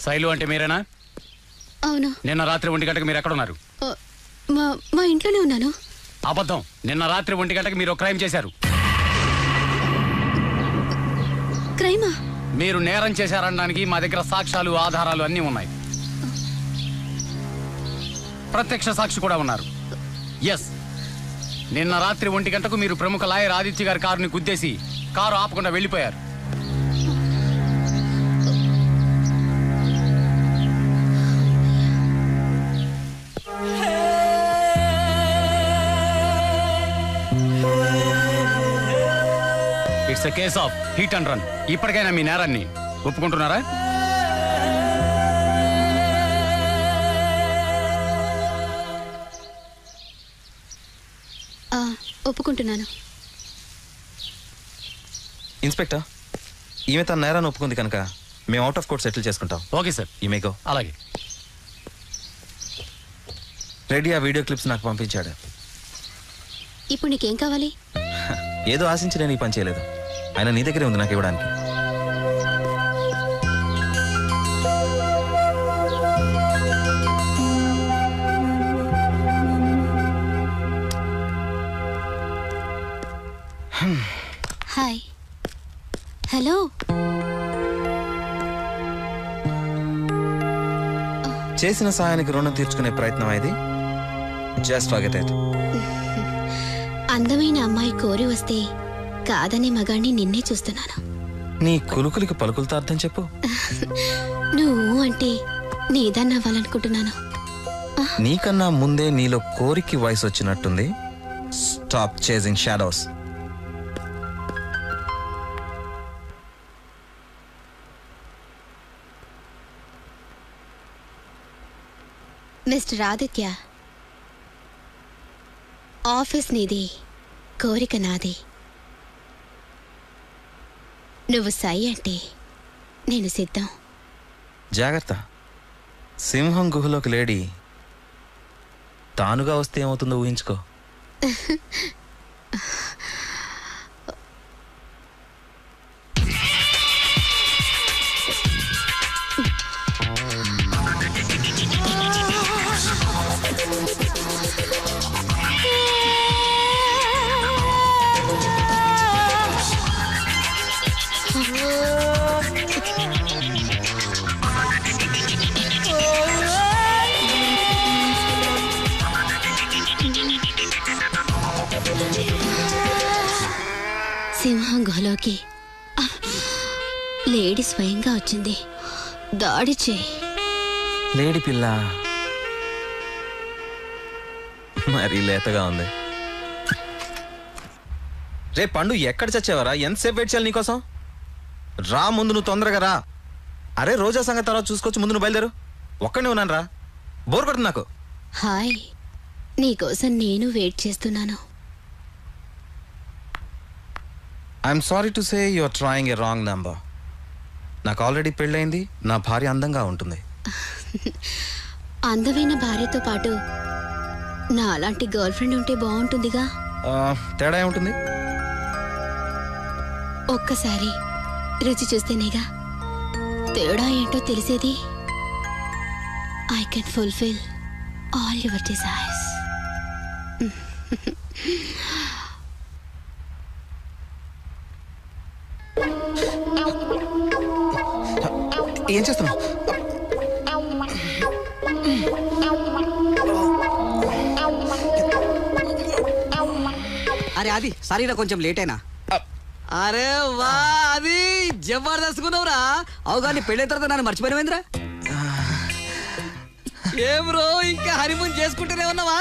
S11: శైలు అంటే మీరేనా
S5: అవును
S11: నిన్న రాత్రి ఒంటి గంటకు మీరు ఎక్కడ ఉన్నారు
S5: ఆ, మా మా ఇంట్లోనే ఉన్నాను
S11: అబద్ధం నిన్న రాత్రి ఒంటి గంటకు మీరు క్రైమ్ చేశారు
S5: క్రైమా
S11: మీరు నేరం చేశారనడానికి మా దగ్గర సాక్ష్యాలు ఆధారాలు అన్నీ ఉన్నాయి ప్రత్యక్ష సాక్షి కూడా ఉన్నారు ఎస్ నిన్న రాత్రి ఒంటి గంటకు మీరు ప్రముఖ లాయర్ ఆదిత్య గారి కారుని గుద్దేసి కారు ఆపకుండా వెళ్ళిపోయారు it's a case of hit and run ఇప్పటికైనా మీ నేరాన్ని ఒప్పుకుంటున్నారా
S5: ఆ, ఒప్పుకుంటున్నాను
S1: ఇన్స్పెక్టర్ ఈమె తన నేరాన్ని ఒప్పుకుంది కనుక మేము అవుట్ ఆఫ్ కోర్ట్ సెటిల్ చేసుకుంటాం
S11: ఓకే సార్
S1: ఈమె గో
S11: అలాగే
S1: రెడీ ఆ వీడియో క్లిప్స్ నాకు పంపించాడు
S5: ఇప్పుడు నీకేం కావాలి
S1: ఏదో ఆశించి నేను ఈ పని చేయలేదు ఆయన నీ దగ్గరే ఉంది నాకు ఇవ్వడానికి
S5: హాయ్ హలో
S1: చేసిన సాయానికి రుణం తీర్చుకునే ప్రయత్నం ఇది జస్ట్ ఫర్గెట్ ఇట్
S5: అందమైన అమ్మాయి కోరి వస్తే కాదనే మగాణ్ణి నిన్నే చూస్తున్నాను
S1: నీ కులుకులకి పలుకులతో అర్థం చెప్పు
S5: నువ్వు అంటే నీదాన్ని అవ్వాలనుకుంటున్నాను
S1: నీకన్నా ముందే నీలో కోరికి వయసు వచ్చినట్టుంది stop chasing shadows
S5: mister Aditya office నీది కోరిక నాది నువ్వు సై అంటే నేను సిద్ధం
S1: జాగ్రత్త సింహం గుహలోకి లేడి తానుగా వస్తే ఏమవుతుందో ఊహించుకో
S5: సింహం గుహలోకి ఆ, లేడీ స్వయంగా వచ్చింది దాడి చేయి
S1: లేడి పిల్ల మరి లేతగా ఉంది రే పండు ఎక్కడ చచ్చావరా ఎంతసేపు వెయిట్ చేయాలి నీకోసం రా ముందు నువ్వు తొందరగా రా అరే రోజా సంగతి తర్వాత చూసుకోవచ్చు ముందు నువ్వు బయలుదేరు ఒక్కడే ఉన్నాను రా బోర్ కొడుతుంది నాకు
S5: హాయ్ నీకోసం నేను వెయిట్ చేస్తున్నాను
S1: I'm sorry to say your trying a wrong number నాకు ఆల్రెడీ పెళ్ళైంది నా భార్య అందంగా ఉంటుంది
S5: అందమైన భార్యతో పాటు నా అలాంటి గర్ల్ ఫ్రెండ్ ఉంటే బాగుంటుందిగా
S1: ఆ, తేడా ఏముంటుంది
S5: ఒక్కసారి రుచి చూస్తేనేగా తేడా ఏంటో తెలిసేది I can fulfil all your desires
S1: ఏం చేస్తున్నావు
S7: అరే అది సారీరా కొంచెం లేట్ అయినా అరే వా అది జబర్దస్త్ కున్నావురా అవుగా నీ పెళ్ళైన తర్వాత నన్ను మర్చిపోయినవేంద్రా ఏం రో ఇంకా హరిమూన్ చేసుకుంటూనే ఉన్నావా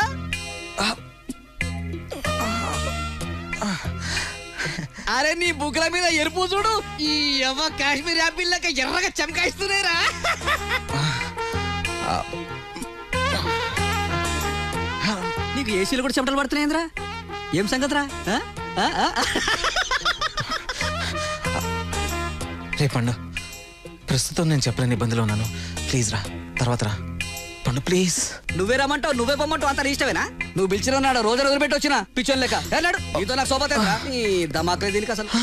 S7: అరే నీ బుగ్గల మీద ఎరుపు చూడు ఈ అవ్వ కాశ్మీర్ యాపిల్ లెక్క ఎర్రగా చమకాయిస్తున్నాయిరా నీకు ఏసీలు కూడా చెమటలు పడుతున్నాయింద్రా ఏం సంగతిరా ఆ? ఆ? ఆ?
S1: రే పండు ప్రస్తుతం నేను చెప్పలేని ఇబ్బందిలో ఉన్నాను ప్లీజ్ రా తర్వాత రా పండు ప్లీజ్
S7: నువ్వే రమ్మంటావు నువ్వే పొమ్మంటావు అంత నీ ఇష్టమేనా నువ్వు పిలిచినాడు రోజు రోజు పెట్టి వచ్చిన పిచ్చోన్ లెక్క ఏనాడు నీతో నాకు శోభతేంద్రా నీ దమాకులే దీనికి అసలు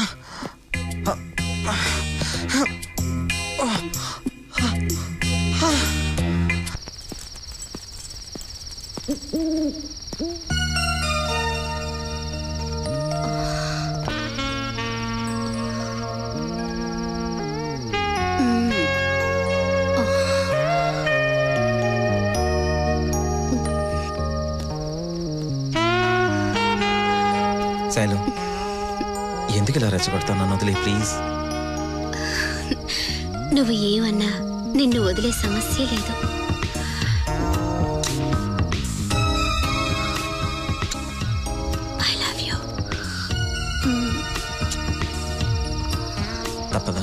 S1: శైలు ఎందుకు ఇలా రెచ్చగొడతావు నన్ను వదిలే ప్లీజ్
S5: నువ్వు ఏమన్నా నిన్ను వదిలే సమస్య లేదు ఐ లవ్ యూ
S1: తప్పదా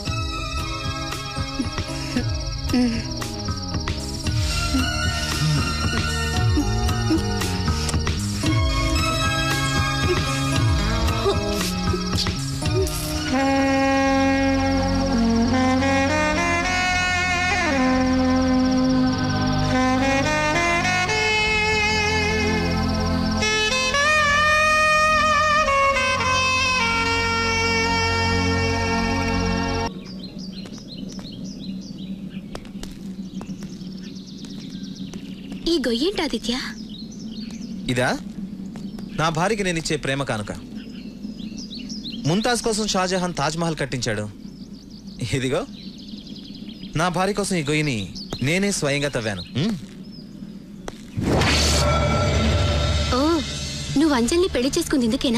S5: ఈ గొయ్యేంటి ఆదిత్య
S1: ఇదా నా భార్యకి నేను ఇచ్చే ప్రేమ కానుక ముంతాజ్ కోసం షాజహాన్ తాజ్ మహల్ కట్టించాడు ఇదిగో నా భార్య కోసం ఈ గొయ్యిని నేనే స్వయంగా తవ్వాను మ్,
S5: ఓ నువ్వు అంజలిని పెళ్లి చేసుకుంది ఇందుకేనా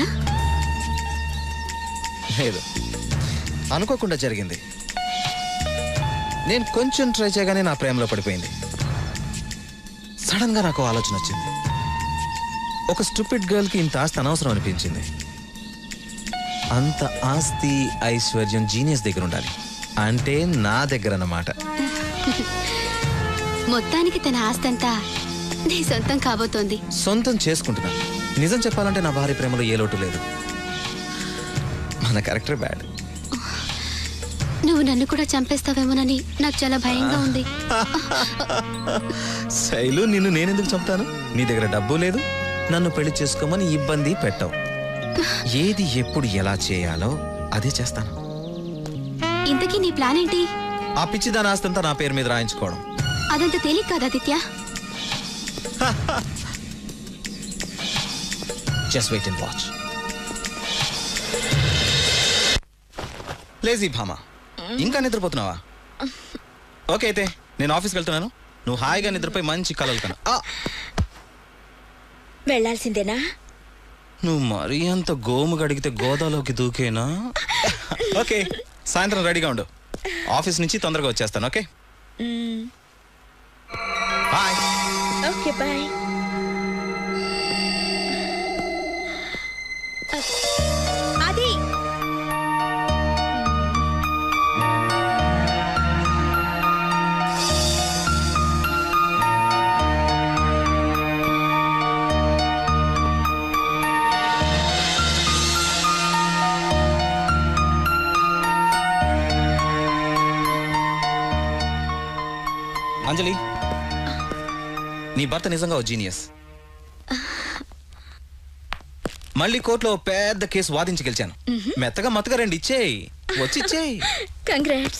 S1: లేదు అనుకోకుండా జరిగింది నేను కొంచెం ట్రై చేయగానే నా ప్రేమలో పడిపోయింది సడన్ గా నాకు ఆలోచన వచ్చింది ఒక స్టూపిడ్ గర్ల్ కి ఇంత ఆస్తి అనవసరం అనిపించింది అంత ఆస్తి ఐశ్వర్యం జీనియస్ దగ్గర ఉండాలి అంటే నా దగ్గర అన్నమాట
S5: మొత్తానికి తన ఆస్తంతా నీ సొంతం కాబోతోంది
S1: సొంతం చేసుకుంటున్నాను నిజం చెప్పాలంటే నా భార్య ప్రేమలో ఏ లోటు లేదు మన క్యారెక్టర్ బ్యాడ్
S5: నువ్వు నన్ను కూడా చంపేస్తావేమోనని నాకు చాలా భయంగా ఉంది
S1: శైలు నిన్ను నేనెందుకు చంపుతాను నీ దగ్గర డబ్బు లేదు నన్ను పెళ్లి చేసుకోమని ఇబ్బంది పెట్టవు ఏది ఎప్పుడు ఎలా చేయాలో అదే చేస్తాను
S5: ఇంతకీ నీ ప్లాన్ ఏంటి
S1: ఆ పిచ్చి దాని ఆస్తంతా నా పేరు మీద రాయించుకోవడం
S5: అదంత తేలిక కాదు Aditya
S1: just wait and watch lazy భామ ఇంకా నిద్రపోతున్నావా ఓకే అయితే నేను ఆఫీస్కి వెళ్తున్నాను నువ్వు హాయిగా నిద్రపోయి మంచి కలలు కను ఆ,
S4: వెళ్లాల్సిందేనా
S1: నువ్వు మరీ అంత గోము గడిగితే గోదాలోకి దూకేనా ఓకే సాయంత్రం రెడీగా ఉండు ఆఫీస్ నుంచి తొందరగా వచ్చేస్తాను ఓకే బాయ్
S4: ఓకే బాయ్ అది
S1: అంజలి నీ భర్త నిజంగా ఓ జీనియస్ మళ్ళీ కోర్టులో ఓ పెద్ద కేసు వాదించి గెలిచాను మెత్తగా మత్తగా రెండు ఇచ్చేయి వచ్చి ఇచ్చేయి
S4: కంగ్రాట్స్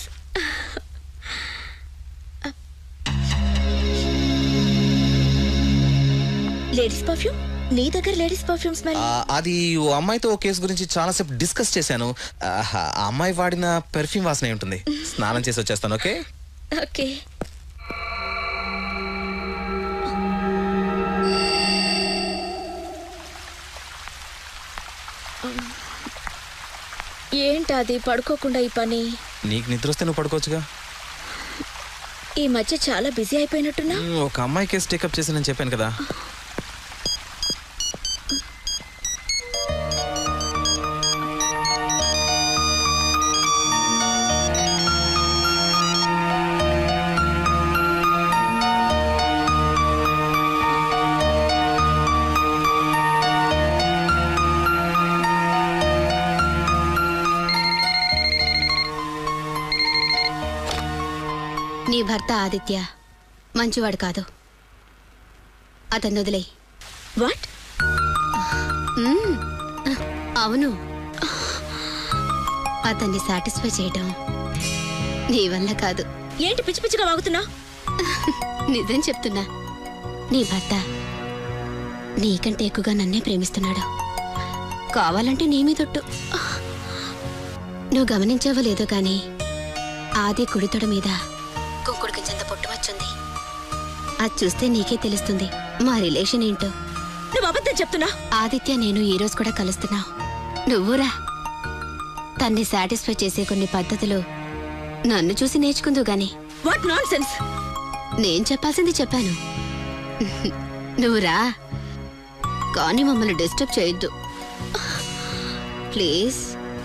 S4: లేడీస్ పర్ఫ్యూమ్ నీ దగ్గర లేడీస్ పర్ఫ్యూమ్ స్మెల్
S1: ఆ, అది ఓ అమ్మాయితో ఓ కేసు గురించి చాలాసేపు డిస్కస్ చేశాను ఆహా, ఆ అమ్మాయి వాడిన పెర్ఫ్యూమ్ వాసన ఉంటుంది స్నానం చేసి వచ్చేస్తాను ఓకే
S4: ఓకే ఏంటది పడుకోకుండా ఈ పని
S1: నీకు నిద్ర వస్తే నువ్వు పడుకోవచ్చుగా
S4: ఈ మధ్య చాలా బిజీ అయిపోయినట్టున్నా
S1: ఉమ్, ఒక అమ్మాయి కేసు టేకప్ చేసి నేను చెప్పాను కదా
S5: నీ భర్త ఆదిత్య మంచివాడు కాదు అతన్ని వదిలే
S4: వాట్
S5: అవును అతన్ని సాటిస్ఫై చేయడం నీ వల్ల కాదు
S4: ఏంటి పిచ్చి పిచ్చిగా వాగుతున్నా
S5: నిజం చెప్తున్నా నీ భర్త నీకంటే ఎక్కువగా నన్నే ప్రేమిస్తున్నాడు కావాలంటే నీ మీదొట్టు నువ్వు గమనించావో లేదో గాని ఆది కుడితొడ మీద కుంకుడు చెంత పొట్టు వచ్చింది అది చూస్తే నీకే తెలుస్తుంది మా రిలేషన్ ఏంటో
S4: నువ్వు అబద్ధం చెప్తున్నా
S5: ఆదిత్య నేను ఈ రోజు కూడా కలుస్తున్నావు నువ్వురా తన్ని సాటిస్ఫై చేసే కొన్ని పద్ధతులు నన్ను చూసి నేర్చుకుందు గాని
S4: వాట్ నాన్ సెన్స్
S5: నేను చెప్పాల్సింది చెప్పాను నువ్వురా కానీ మమ్మల్ని డిస్టర్బ్ చేయొద్దు ప్లీజ్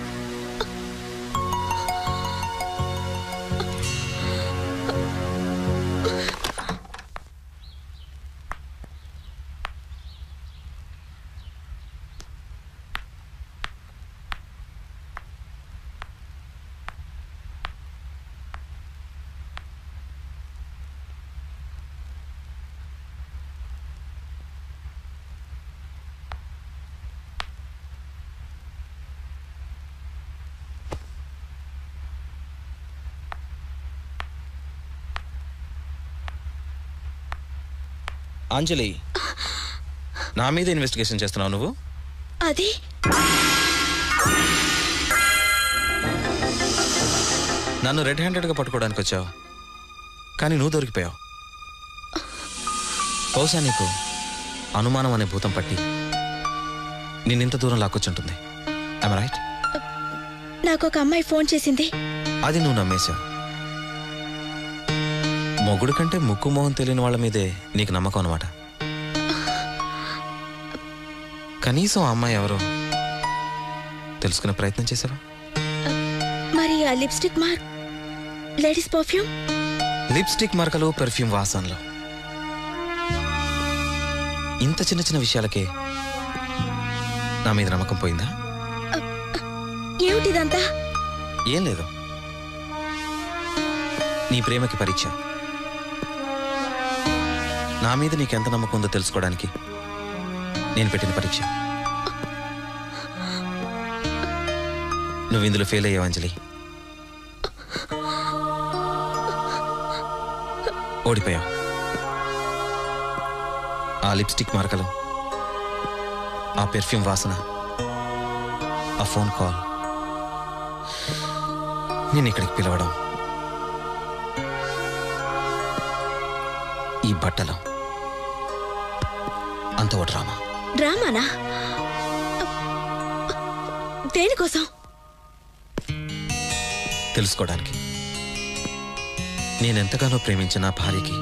S1: అంజలి నా మీద ఇన్వెస్టిగేషన్ చేస్తున్నావు నువ్వు
S4: అది
S1: నన్ను రెడ్ హ్యాండెడ్గా పట్టుకోవడానికి వచ్చావు కానీ నువ్వు దొరికిపోయావు బహుశా నీకు అనుమానం అనే భూతం పట్టి నిన్నింత దూరం లాక్కొచ్చుంటుంది ఐమ్ రైట్
S4: నాకు ఒక అమ్మాయి ఫోన్ చేసింది
S1: అది నువ్వు నమ్మేశావు మొగుడు కంటే ముక్కు మొహం తెలియని వాళ్ళ మీదే నీకు నమ్మకం అనమాట కనీసం ఆ అమ్మాయి ఎవరో తెలుసుకునే ప్రయత్నం చేసావా
S4: మరి ఆ lipstick mark ladies perfume
S1: lipstick మరకలు పెర్ఫ్యూమ్ వాసనలు ఇంత చిన్న చిన్న విషయాలకే నా మీద నమ్మకం పోయిందా
S4: ఏమిటిదంతా
S1: ఏం లేదు నీ ప్రేమకి పరీక్ష నా మీద నీకెంత నమ్మకం ఉందో తెలుసుకోవడానికి నేను పెట్టిన పరీక్ష నువ్వు ఇందులో ఫెయిల్ అయ్యావు అంజలి ఓడిపోయావు ఆ లిప్స్టిక్ మార్కలు ఆ పెర్ఫ్యూమ్ వాసన ఆ ఫోన్ కాల్ నేను ఇక్కడికి పిలవడం ఈ బట్టలు అంత ఓ డ్రామా
S4: డ్రామానా దేనికోసం
S1: తెలుసుకోవడానికి నేనెంతగానో ప్రేమించిన నా భార్యకి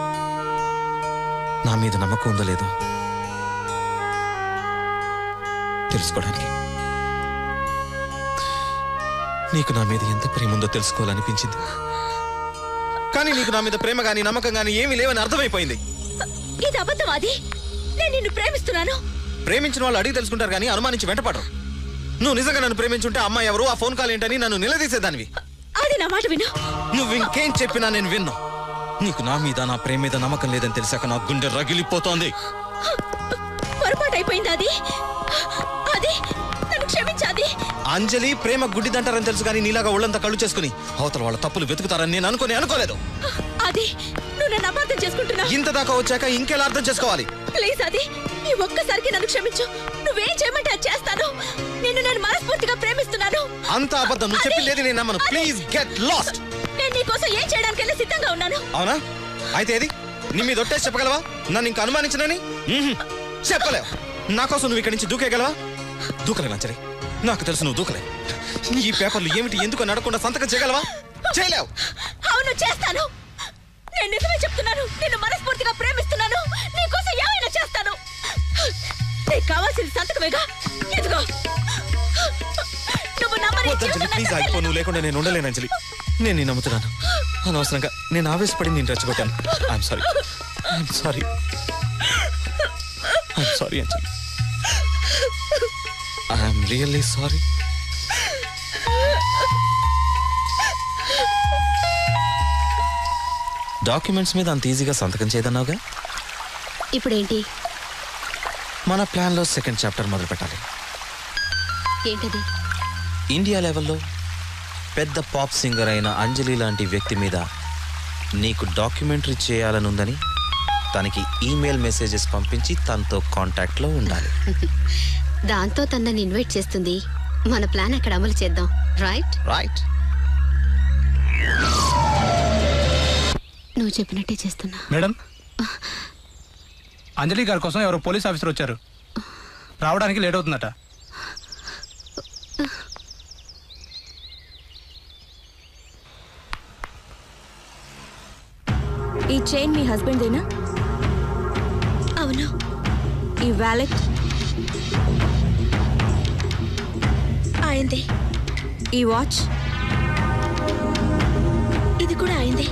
S1: నా మీద నమ్మకం ఉందో లేదో తెలుసుకోవడానికి నీకు నా మీద ఎంత ప్రేమ ఉందో తెలుసుకోవాలనిపించింది కానీ నీకు నా మీద ప్రేమ గాని నమ్మకం గాని ఏమీ లేవని అర్థమైపోయింది
S4: ఇది అబద్ధం అది నేను నిన్ను ప్రేమిస్తున్నాను
S1: ప్రేమించిన వాళ్ళు అడిగి తెలుసుకుంటారు కానీ అనుమానించి వెంటపడరు నువ్వు నిజంగా నన్ను ప్రేమించుంటే అమ్మాయి ఎవరు ఆ ఫోన్ కాల్ ఏంటని నన్ను నిలదీసేదానివి
S4: అది నా మాట విను
S1: నువ్వు ఇంకేం చెప్పినా నేను విన్నా నీకు నా మీద నా ప్రేమ మీద నమ్మకం లేదని తెలిసాక నా గుండె రగిలిపోతోంది
S4: పొరపాటు అయిపోయింది అది అది నన్ను క్షమించాది
S1: అంజలి ప్రేమ గుడ్డిదంటారని తెలుసు కానీ నీలాగా ఒళ్ళంతా కళ్ళు చేసుకుని అవతల వాళ్ళ తప్పులు వెతుకుతారని నేను అనుకుని అనుకోలేదు
S4: అది నువ్వు నన్ను అపార్థం చేసుకుంటున్నావు
S1: ఇంత దాకా వచ్చాక ఇంకెలా అర్థం చేసుకోవాలి
S4: ప్లీజ్ అది ఈ ఒక్కసారికి నన్ను క్షమించు నువ్వేం చేయమంటే అది చేస్తాను నిన్ను నేను మనస్ఫూర్తిగా ప్రేమిస్తున్నాను
S1: అంత అబద్ధం నువ్వు చెప్పింది నేను నమ్మను ప్లీజ్ గెట్ లాస్ట్
S4: నేను నీకోసం ఏం చేయడానికైనా సిద్ధంగా ఉన్నాను
S1: అవునా అయితే ఏది నీ మీద ఒట్టేసి చెప్పగలవా నన్ను ఇంకా అనుమానించనని మ్మ్హ్. చెప్పలేవు నా కోసం నువ్వు ఇక్కడి నుంచి దూకేయగలవా దూకలేవు అంజలి నాకు తెలుసు నువ్వు దూకలే ఈ పేపర్లు ఏమిటి ఎందుకు నడకుండా సంతకం చేయగలవా చేయలేవు
S4: అవును చేస్తాను నేను నిజమే చెప్తున్నాను నిన్ను మనస్ఫూర్తిగా ప్రేమిస్తున్నాను నీకోసం ఏమైనా చేస్తాను నీకు కావాల్సింది సంతకమేగా ఇదిగో నువ్వు నమ్మని
S1: వద్దంజలి ప్లీజ్ ఆగిపో నువ్వు లేకుండా నేను ఉండలేను అంజలి నేను నేను నమ్ముతున్నాను అనవసరంగా నేను ఆవేశపడి నేను రెచ్చగొట్టాను I'm sorry I'm sorry I'm sorry Anjali I'm really sorry documents మీద అంత ఈజీగా సంతకం చేయదన్నావుగా
S5: ఇప్పుడేంటి
S1: మన ప్లాన్లో సెకండ్ చాప్టర్ మొదలు పెట్టాలి
S5: ఏంటది
S1: ఇండియా లెవెల్లో పెద్ద పాప్ సింగర్ అయిన అంజలి లాంటి వ్యక్తి మీద నీకు డాక్యుమెంటరీ చేయాలనుందని తనకి ఈమెయిల్ మెసేజెస్ పంపించి తనతో కాంటాక్ట్లో ఉండాలి
S5: దాంతో తనని ఇన్వైట్ చేస్తుంది మన ప్లాన్ అక్కడ అమలు చేద్దాం రైట్
S1: రైట్
S5: నువ్వు చెప్పినట్టే చేస్తున్నా
S9: మేడం అంజలి గారి కోసం ఎవరో పోలీస్ ఆఫీసర్ వచ్చారు రావడానికి లేట్ అవుతుందట
S14: ఈ చైన్ మీ హస్బెండ్దేనా
S4: అవును
S14: ఈ వ్యాలెట్
S4: ఆయందే
S14: ఈ వాచ్
S4: ఇది కూడా ఆయందే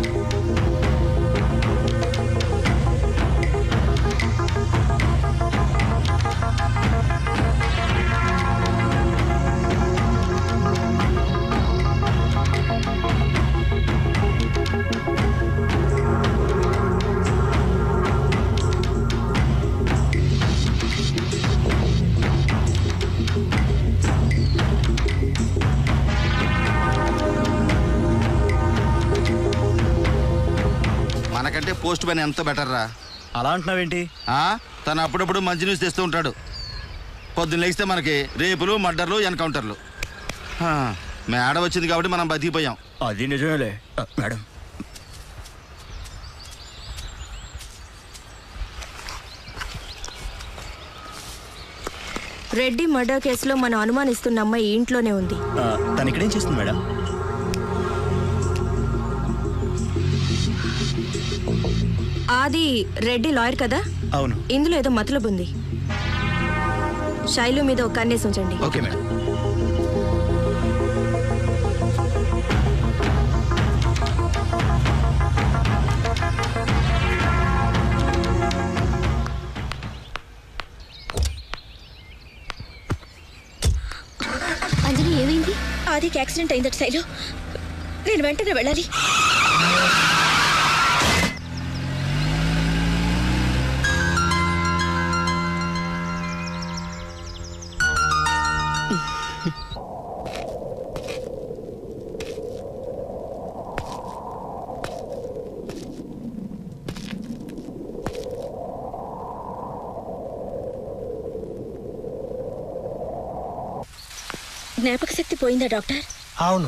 S6: మనకంటే పోస్ట్ మ్యాన్ ఎంత బెటర్ రా
S3: అలా అంటున్నావేంటి
S6: తను అప్పుడప్పుడు మంచి న్యూస్ తెస్తూ ఉంటాడు పొద్దున్న లేస్తే మనకి రేపులు మర్డర్లు ఎన్కౌంటర్లు ఆ, మేడం వచ్చింది కాబట్టి మనం బతికిపోయాం
S3: అది నిజమేలే మేడం
S14: రెడ్డి మర్డర్ కేసులో మనం అనుమానిస్తున్న అమ్మాయి ఈ ఇంట్లోనే ఉంది
S3: తను ఇక్కడేం చేస్తుంది మేడం
S14: ఆది రెడ్డి లాయర్ కదా
S3: అవును
S14: ఇందులో ఏదో మతలబు ఉంది శైలు మీద ఒక కన్నేసి ఉంచండి
S3: ఓకే మేడం
S5: అంజలి ఏమైంది
S4: ఆదికి యాక్సిడెంట్ అయిందట శైలు నేను వెంటనే వెళ్ళాలి జ్ఞాపక శక్తి పోయిందా డాక్టర్
S15: అవును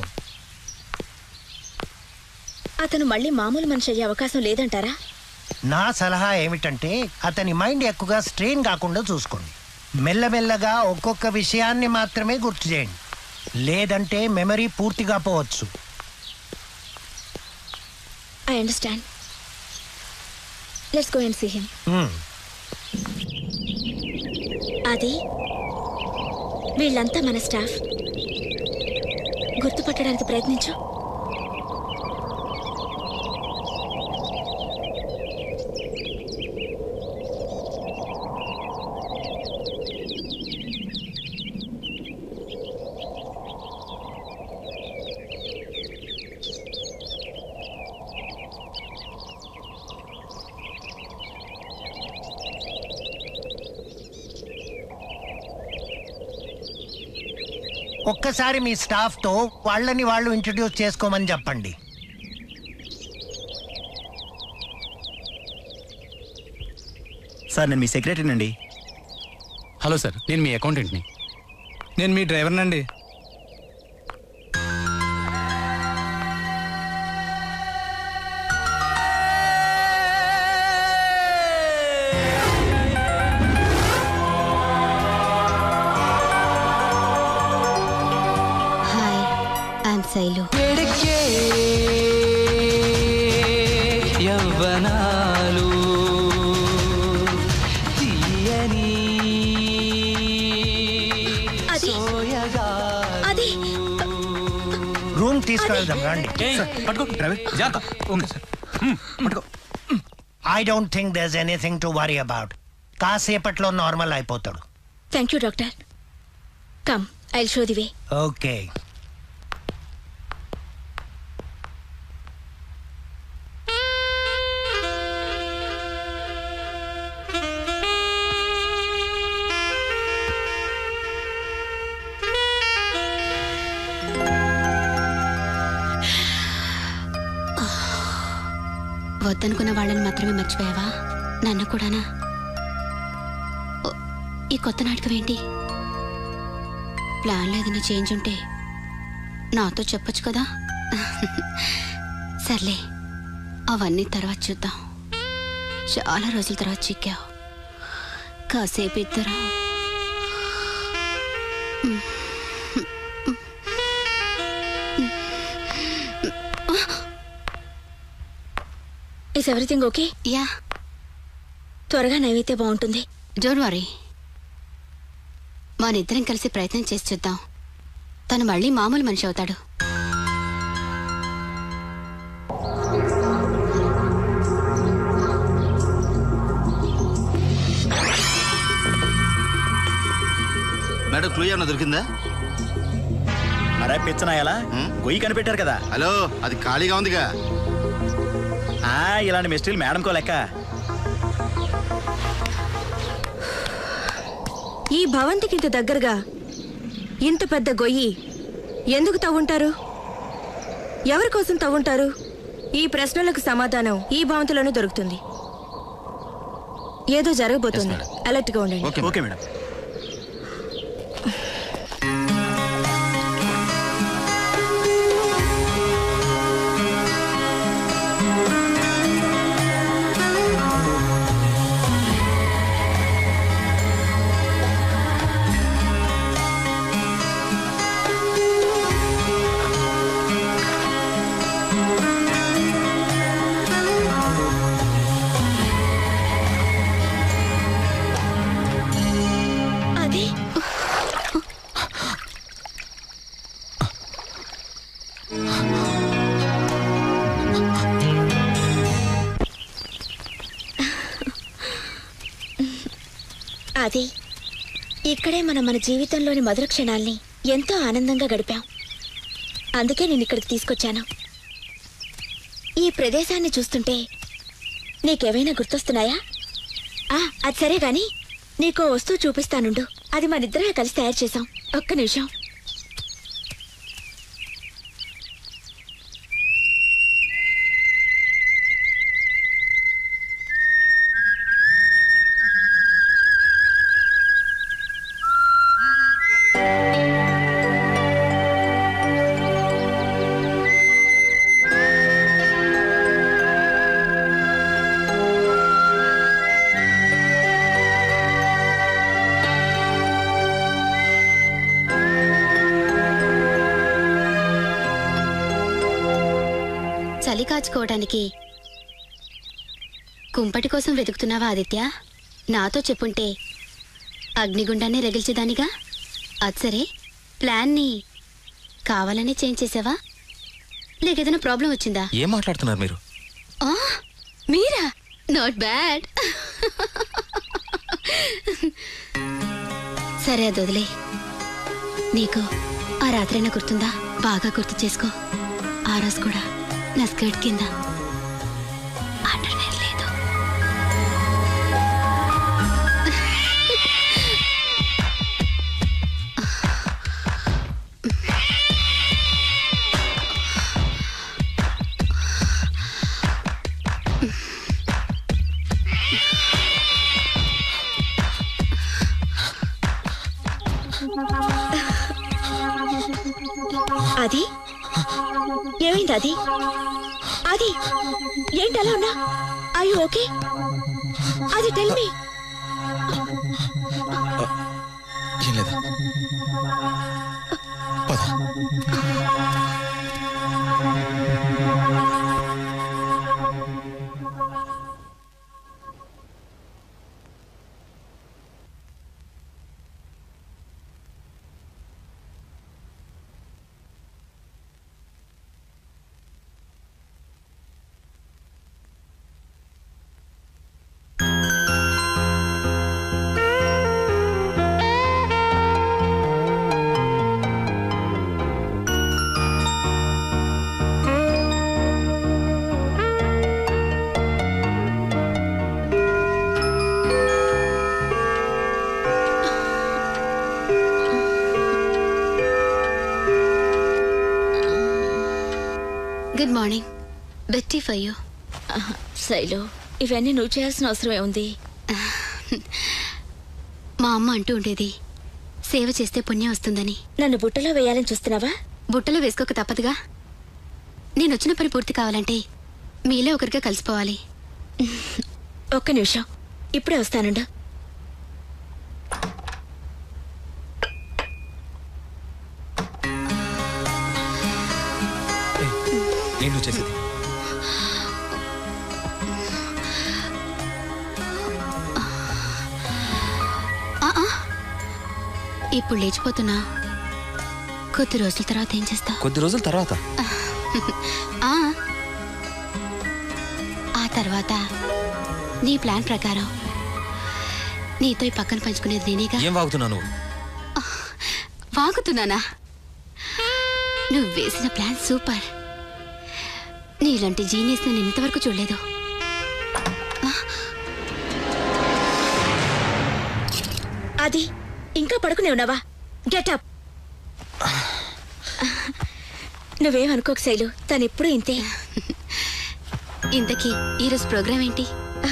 S4: అతను మళ్ళీ మామూలు మనిషి అయ్యే అవకాశం లేదంటారా
S15: నా సలహా ఏమిటంటే అతని మైండ్ ఎక్కువగా స్ట్రెయిన్ కాకుండా చూసుకోండి మెల్లమెల్లగా ఒక్కొక్క విషయాన్ని మాత్రమే గుర్తు చేయండి లేదంటే మెమరీ పూర్తిగా పోవచ్చు
S4: I understand let's go and see him
S15: hmm.
S4: అది వీళ్ళంతా మన స్టాఫ్ గుర్తుపట్టడానికి ప్రయత్నించు
S15: ఒక్కసారి మీ స్టాఫ్తో వాళ్ళని వాళ్ళు ఇంట్రడ్యూస్ చేసుకోమని చెప్పండి
S3: సార్ నేను మీ సెక్రటరీనండి
S11: హలో సార్ నేను మీ అకౌంటెంట్ని
S9: నేను మీ డ్రైవర్నండి
S5: హాయ్ ఐఎమ్ శైలు
S16: యవ్వనాలు తీయని
S4: అది అది
S15: రూమ్ తీసుకెళ్దాం రండి
S9: పట్టుకో డ్రైవర్ జాగ్రత్త okay sir
S15: I don't think there's anything to worry about కాసేపట్లో నార్మల్ అయిపోతాడు
S4: thank you doctor come I show the way
S15: okay
S5: వద్దనుకున్న వాళ్ళని మాత్రమే మర్చిపోయావా నన్ను కూడానా ఓ, ఈ కొత్త నాటకం ఏంటి ప్లాన్లో ఏదైనా చేంజ్ ఉంటే నాతో చెప్పొచ్చు కదా సర్లే అవన్నీ తర్వాత చూద్దాం చాలా రోజుల తర్వాత చిక్కావు కాసేపు ఇద్దరం
S4: ఇస్ ఎవ్రీథింగ్ ఓకే
S5: యా
S4: త్వరగా నైవేతే బాగుంటుంది
S5: డోంట్ వరీ మనిద్దరం కలిసి ప్రయత్నం చేసి చూద్దాం తను మళ్ళీ మామూలు మనిషి అవుతాడు
S6: మేడం క్లూ ఏమన్నా దొరికిందా
S3: మరే పిచ్చనాయాలా గొయ్యి కనిపెట్టారు కదా
S6: హలో అది ఖాళీగా ఉందిగా
S3: ఆ ఇలాంటి మిస్టరీలు మేడంకో లెక్క
S14: ఈ భవంతికి ఇంత దగ్గరగా ఇంత పెద్ద గొయ్యి ఎందుకు తవ్వుంటారు ఎవరి కోసం తవ్వుంటారు ఈ ప్రశ్నలకు సమాధానం ఈ భవంతిలోనే దొరుకుతుంది ఏదో జరగబోతుంది అలర్ట్ గా ఉండండి
S3: ఓకే ఓకే మేడం
S4: అది అది ఇక్కడే మనం మన జీవితంలోని మధుర క్షణాల్ని ఎంతో ఆనందంగా గడిపాం అందుకే నేను ఇక్కడికి తీసుకొచ్చాను ఈ ప్రదేశాన్ని చూస్తుంటే నీకేమైనా గుర్తొస్తున్నాయా ఆ, అది సరే గాని నీకో వస్తువు చూపిస్తానుండు అది మనిద్దరమే కలిసి తయారు చేశాం ఒక్క నిమిషం
S5: చలి కాచుకోవడానికి కుంపటి కోసం వెతుకుతున్నావా ఆదిత్య నాతో చెప్పుంటే అగ్నిగుండాన్ని రగిల్చేదానిగా అది సరే ప్లాన్ని కావాలనే చేంజ్ చేసావా లేకేదైనా ప్రాబ్లం వచ్చిందా
S10: ఏం మాట్లాడుతున్నారు మీరు
S5: ఆ, మీరా నాట్ బ్యాడ్ సరే అది వదిలే నీకు ఆ రాత్రైనా గుర్తుందా బాగా గుర్తు చేసుకో ఆ రోజు కూడా నా స్కర్ట్ కింద అండర్వేర్ లేదు
S4: అది ఏమైంది అది అది ఏంటి అలా ఉన్నా ఐ ఓకే అది టెల్ మీ
S10: ఏం లేదా పద
S5: good morning bed tea for you
S4: Shailu ఇవన్నీ నువ్వు చేయాల్సిన అవసరమే ఉంది
S5: మా అమ్మ అంటూ ఉండేది సేవ చేస్తే పుణ్యం వస్తుందని
S4: నన్ను బుట్టలో వేయాలని చూస్తున్నావా
S5: బుట్టలో వేసుకోక తప్పదుగా నేను వచ్చిన పని పూర్తి కావాలంటే మీలో ఒకరిగా కలిసిపోవాలి
S4: ఒక్క నిమిషం ఇప్పుడే వస్తానుండు
S10: ఏం నువ్వు చేసేది
S5: ఆ, ఆ. ఇప్పుడు లేచిపోతున్నా కొద్ది రోజుల తర్వాత ఏం చేస్తా
S10: కొద్ది రోజుల తర్వాత
S5: ఆ. ఆ తర్వాత నీ ప్లాన్ ప్రకారం నీతో ఈ పక్కన పంచుకునేది నేనేగా
S10: ఏం వాగుతున్నావు నువ్వు
S5: వాగుతున్నానా నువ్వు వేసిన ప్లాన్ సూపర్ నీలాంటి జీనియస్ నేను ఇంతవరకు చూడలేదు
S4: అది ఇంకా పడుకునే ఉన్నావా గెటప్ నువ్వేమనుకోక శైలు తను ఎప్పుడూ ఇంతే
S5: ఇంతకీ ఈరోజు ప్రోగ్రామ్ ఏంటి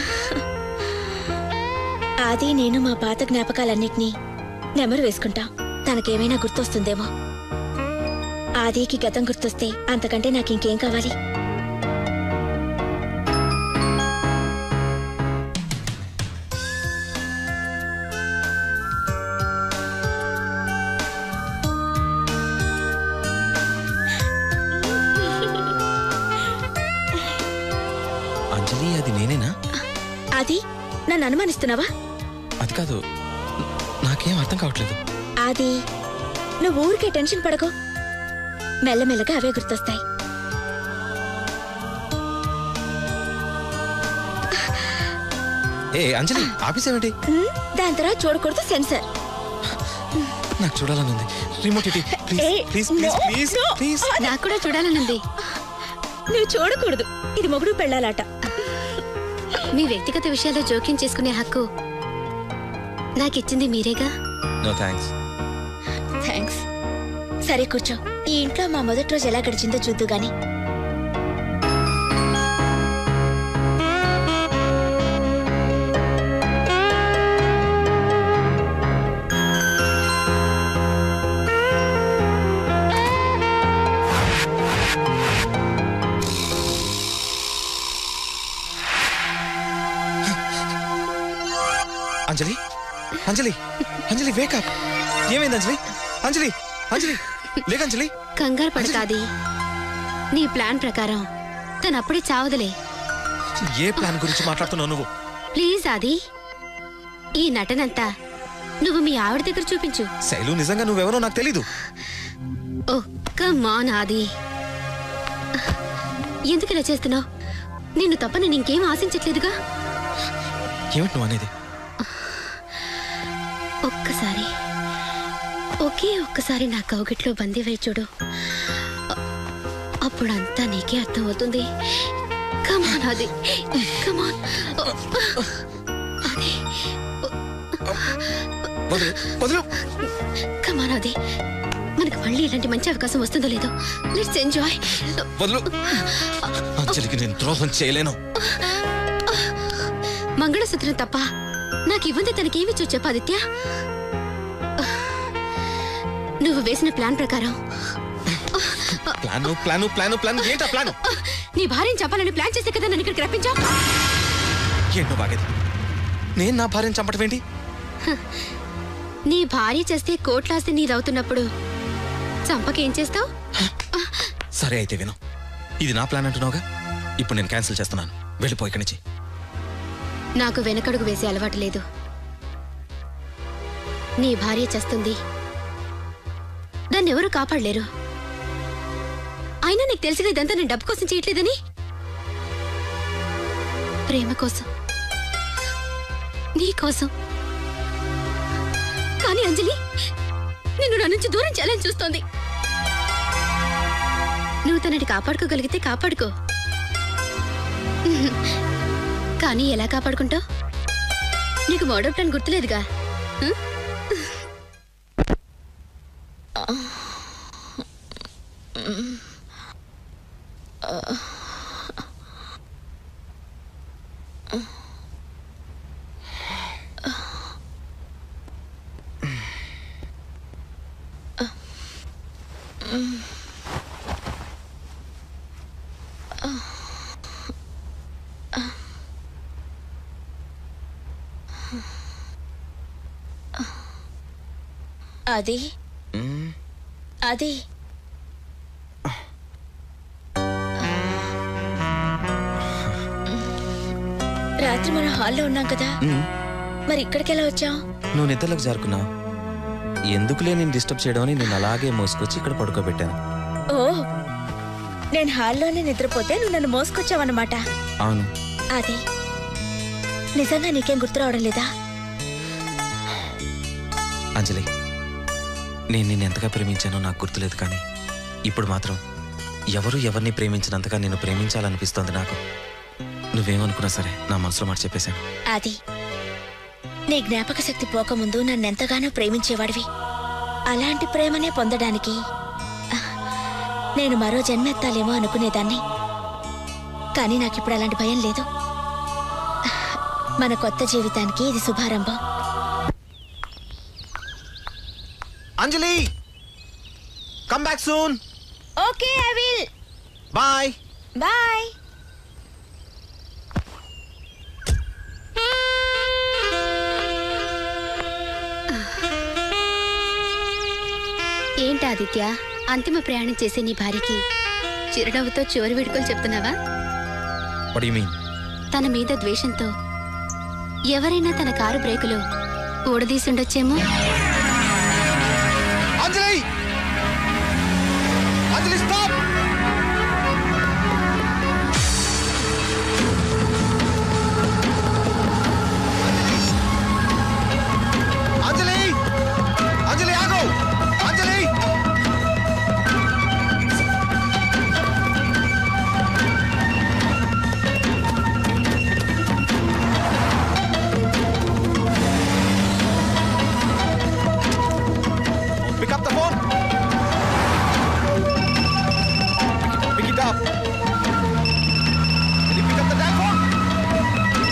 S4: అది నేను మా పాత జ్ఞాపకాలన్నిటినీ నెమరు వేసుకుంటాం తనకేమైనా గుర్తొస్తుందేమో ఆదికి గతం గుర్తొస్తే అంతకంటే నాకు ఇంకేం కావాలి
S10: అంజలి అది నేనేనా
S4: అది నన్ను అనుమానిస్తున్నావా
S10: అది కాదు నాకేం అర్థం కావట్లేదు
S4: అది నువ్వు ఊరికే టెన్షన్ పడకు మెల్లమెల్లగా అవే గుర్తొస్తాయి
S10: ఏ అంజలి ఆఫీసేమిటి
S4: ఉమ్, దాని తర్వాత చూడకూడదు సెన్సర్
S10: నాకు చూడాలని ఉంది రిమోట్ ఇటీ ప్లీజ్
S4: ఏ,
S10: please
S4: no,
S10: please please
S4: no.
S10: Please
S5: నాకు కూడా చూడాలనుంది
S4: నువ్వు చూడకూడదు ఇది మొగుడు పెళ్ళాలాట
S5: మీ వ్యక్తిగత విషయాల్లో జోక్యం చేసుకునే హక్కు నాకిచ్చింది మీరేగా
S10: నో థ్యాంక్స్
S4: థ్యాంక్స్ సరే కూర్చో ఈ ఇంట్లో మా మొదటి రోజు ఎలా గడిచిందో చూద్దు గాని
S10: అంజలి అంజలి అంజలి వేకప్ ఏమైంది అంజలి అంజలి అంజలి లేక అంజలి
S5: కంగారు పడకాది నీ ప్లాన్ ప్రకారం తను అప్పుడే చావదులే
S10: ఏ ప్లాన్ గురించి మాట్లాడుతున్నావు నువ్వు
S5: ప్లీజ్ ఆది ఈ నటనంతా నువ్వు మీ ఆవిడ దగ్గర చూపించు
S10: శైలు నిజంగా నువ్వెవరో నాకు తెలీదు
S5: ఓ కమాన్ ఆది ఎందుకు ఇలా చేస్తున్నావు నిన్ను తప్ప నేను ఇంకేం ఆశించట్లేదుగా
S10: ఏమిటి నువ్వు అనేది
S5: ఒక్కసారి ఒకే ఒక్కసారి నా కౌగిట్లో బందీవై చూడు అ- అప్పుడంతా నీకే అర్థమవుతుంది కమాన్ అది కమాన్ అది
S10: వదిలు వదిలు
S5: కమాన్ అది మనకు మళ్ళీ ఇలాంటి మంచి అవకాశం వస్తుందో లేదో లెట్స్ ఎంజాయ్
S10: వదిలు అంజలికి నేను ద్రోహం చేయలేను
S5: మంగళసూత్రం తప్ప నాకు ఇవ్వంది తనకేమిచ్చో చెప్పాదిత్య నువ్వు వేసిన ప్లాన్ ప్రకారం
S10: ప్లాను ప్లాను ప్లాను ప్లాను ఏంటా ప్లాను
S5: నీ భార్యను చెప్పాలని ప్లాన్ చేసే కదా నన్ను ఇక్కడికి రప్పించావు
S10: ఏంటో బాగేది నేను నా భార్యను చంపటం ఏంటి
S5: నీ భార్య చేస్తే కోట్లాస్తి నీదవుతున్నప్పుడు చంపకేం చేస్తావు
S10: సరే అయితే విను ఇది నా ప్లాన్ అంటున్నావుగా ఇప్పుడు నేను క్యాన్సిల్ చేస్తున్నాను వెళ్ళిపో ఇక్కడి నుంచి
S5: నాకు వెనకడుగు వేసే అలవాటు లేదు నీ భార్య చేస్తుంది దాన్ని ఎవరు కాపాడలేరు అయినా నీకు తెలిసిన ఇదంతా నేను డబ్బు కోసం చేయట్లేదని ప్రేమ కోసం నీ కోసం కానీ అంజలి నిన్ను నా నుంచి దూరం చేయాలని చూస్తోంది నువ్వు తనని కాపాడుకోగలిగితే కాపాడుకో కానీ ఎలా కాపాడుకుంటావు నీకు మోడల్ ప్లాన్ గుర్తులేదుగా హ?
S4: అది అది రాత్రి మనం హాల్లో ఉన్నాం కదా మరి ఇక్కడికి ఎలా వచ్చాం
S1: నువ్వు నిద్రలోకి జారుకున్నావు ఎందుకులే నేను డిస్టర్బ్ చేయడం అని నేను అలాగే మోసుకొచ్చి ఇక్కడ పడుకోబెట్టాను
S4: ఓ నేను హాల్లోనే నిద్రపోతే నువ్వు నన్ను మోసుకొచ్చావన్నమాట
S1: అవును
S4: అది నిజంగా నీకేం గుర్తు రావడం లేదా
S1: అంజలి నేను నిన్ను ఎంతగా ప్రేమించానో నాకు గుర్తులేదు కానీ ఇప్పుడు మాత్రం ఎవరు ఎవరిని ప్రేమించినంతగా నిన్ను ప్రేమించాలనిపిస్తోంది నాకు నువ్వేమనుకున్నా సరే నా మనసులో మాట చెప్పేశాను
S4: అది నీ జ్ఞాపక శక్తి పోకముందు నన్నెంతగానో ప్రేమించేవాడివి అలాంటి ప్రేమనే పొందడానికి ఆ, నేను మరో జన్మెత్తాలేమో అనుకునేదాన్ని కానీ నాకిప్పుడు అలాంటి భయం లేదు మన కొత్త జీవితానికి ఇది శుభారంభం
S1: Anjali come back soon
S4: okay I will
S1: bye
S4: bye
S5: ఏంటి ఆదిత్య అంతిమ ప్రయాణం చేసే నీ భార్యకి చిరునవ్వుతో చివరి విడుకలు చెప్తున్నావా
S1: వాట్ యు మీన్
S5: తన మీద ద్వేషంతో ఎవరైనా తన కారు బ్రేకులు ఊడదీసుండొచ్చేమో
S1: అంజలి అంజలి స్టాప్ అంజలి అంజలి ఆగు Anjali Pick up the phone. Pick it up. Will you pick up the damn phone?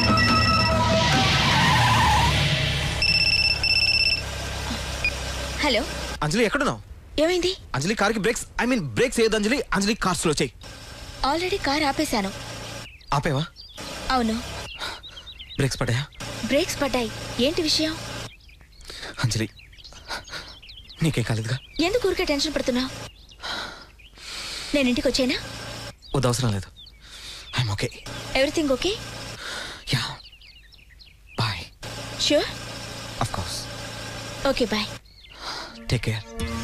S4: Hello
S1: Anjali ఎక్కడున్నావు
S4: ఏమైంది
S1: అంజలి కార్కి బ్రేక్స్ ఐ మీన్ బ్రేక్స్ ఏది అంజలి అంజలి కార్ స్లో చేయి
S4: ఆల్రెడీ కార్ ఆపేశాను
S1: ఆపేవా
S4: అవును
S1: బ్రేక్స్ పడ్డాయా
S4: బ్రేక్స్ పడ్డాయి ఏంటి విషయం
S1: అంజలి నీకేం కాలేదుగా
S4: ఎందుకు ఊరికే టెన్షన్ పడుతున్నావు నేను ఇంటికి వచ్చానా
S1: వద్దు అవసరం లేదు I'm okay
S4: everything okay
S1: yeah bye
S4: sure
S1: of course
S4: okay bye
S1: take care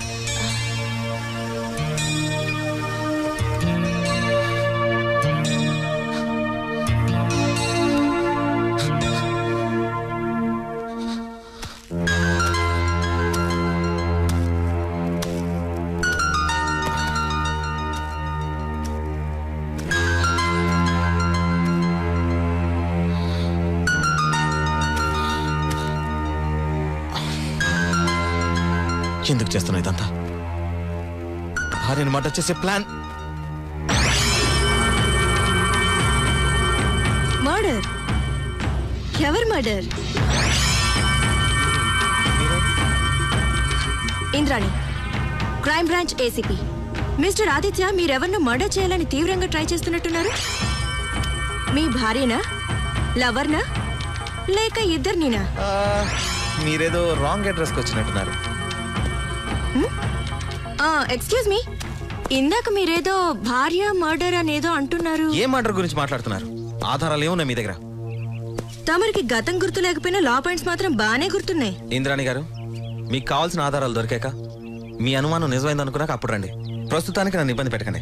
S1: ఎందుకు చేస్తున్నావు ఇదంతా భార్యను మర్డర్ చేసే ప్లాన్
S14: మర్డర్ ఎవరు murder Indrani crime branch ACP mister Aditya మీరెవరినో మర్డర్ చేయాలని తీవ్రంగా ట్రై చేస్తున్నట్టున్నారు మీ భార్యనా లవర్నా లేక ఇద్దరినినా
S1: మీరేదో రాంగ్ అడ్రస్కి వచ్చినట్టున్నారు
S14: ఎక్స్క్యూజ్ మీ ఇందాక మీరేదో భార్య మర్డర్ అనేదో అంటున్నారు
S1: ఏ మర్డర్ గురించి మాట్లాడుతున్నారు ఆధారాలు ఏమున్నాయి మీ దగ్గర
S14: తమరికి గతం గుర్తు లేకపోయినా లా పాయింట్స్ మాత్రం బాగానే గుర్తున్నాయి
S1: ఇంద్రాణి గారు మీకు కావాల్సిన ఆధారాలు దొరికాక మీ అనుమానం నిజమైంది అనుకున్నాక అప్పుడు రండి ప్రస్తుతానికి నన్ను ఇబ్బంది పెట్టకండి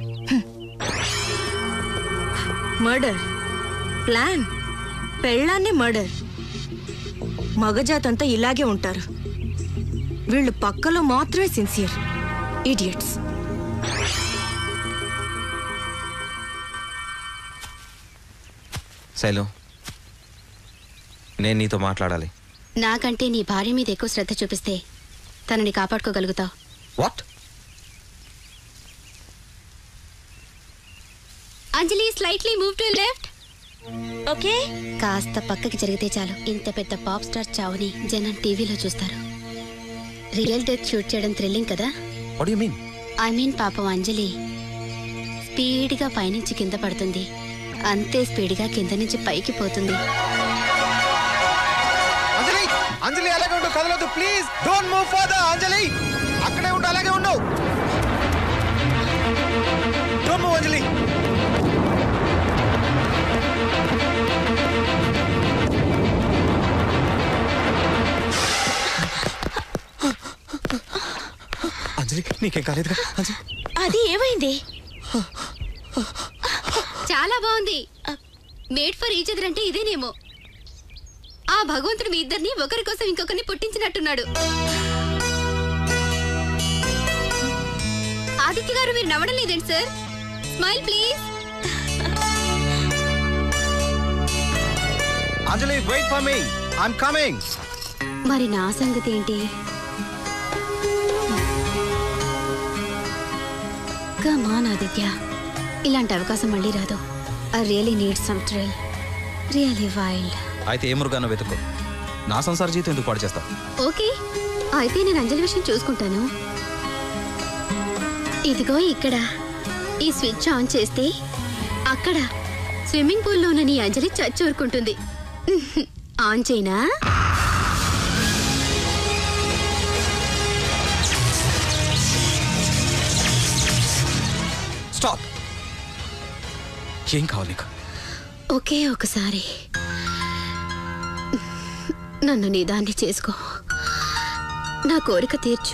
S14: మర్డర్ ప్లాన్ పెళ్ళాన్ని మర్డర్ మగజాతంతా ఇలాగే ఉంటారు వీళ్ళు పక్కలో మాత్రమే సిన్సియర్ ఇడియట్స్
S1: శైలు నేను నీతో మాట్లాడాలి
S5: నాకంటే నీ భార్య మీద ఎక్కువ శ్రద్ధ చూపిస్తే తనని కాపాడుకోగలుగుతావు
S1: what
S5: Anjali slightly move to left
S4: okay
S5: కాస్త పక్కకి జరిగితే చాలు ఇంత పెద్ద పాప్ స్టార్ చావుని జనం టీవీలో చూస్తారు రియల్ డెత్ షూట్ చేయడం థ్రిల్లింగ్ కదా
S1: what you mean
S5: I mean పాపం అంజలి స్పీడ్గా పైనుంచి కింద పడుతుంది అంతే స్పీడ్గా కింద నుంచి పైకి పోతుంది
S8: అంజలి అంజలి అలాగే ఉండు కదలొద్దు please don't move further Anjali అక్కడే ఉండు అలాగే ఉండు డోంట్ మూవ్ అంజలి
S10: అంజలి నీకేం కాలేదుగా అంజలి
S4: అది ఏమైంది
S5: చాలా బాగుంది మేడ్ ఫర్ ఈచ్ అదర్ అంటే ఇదేనేమో ఆ భగవంతుడు మీ ఇద్దరిని ఒకరి కోసం ఇంకొకరిని పుట్టించినట్టున్నాడు ఆదిత్య గారు మీరు నవ్వడం లేదండి sir smile please
S8: Anjali wait for me I'm coming
S5: మరి నా సంగతి ఏంటి కమాన్ ఆదిత్య ఇలాంటి అవకాశం మళ్ళీ రాదు I really need some thrill really wild
S1: అయితే ఏ మృగానో వెతుకో నా సంసార జీవితం ఎందుకు పాడు చేస్తావు
S5: ఓకే అయితే నేను అంజలి విషయం చూసుకుంటాను ఇదిగో ఇక్కడ ఈ స్విచ్ ఆన్ చేస్తే అక్కడ స్విమ్మింగ్ పూల్లో ఉన్న నీ అంజలి చచ్చూరుకుంటుంది ఆన్ చేయనా
S10: స్టాప్ ఏం కావాలి నీకు
S5: ఒకే ఒకసారి నన్ను నిదాన్ని చేసుకో నా కోరిక తీర్చు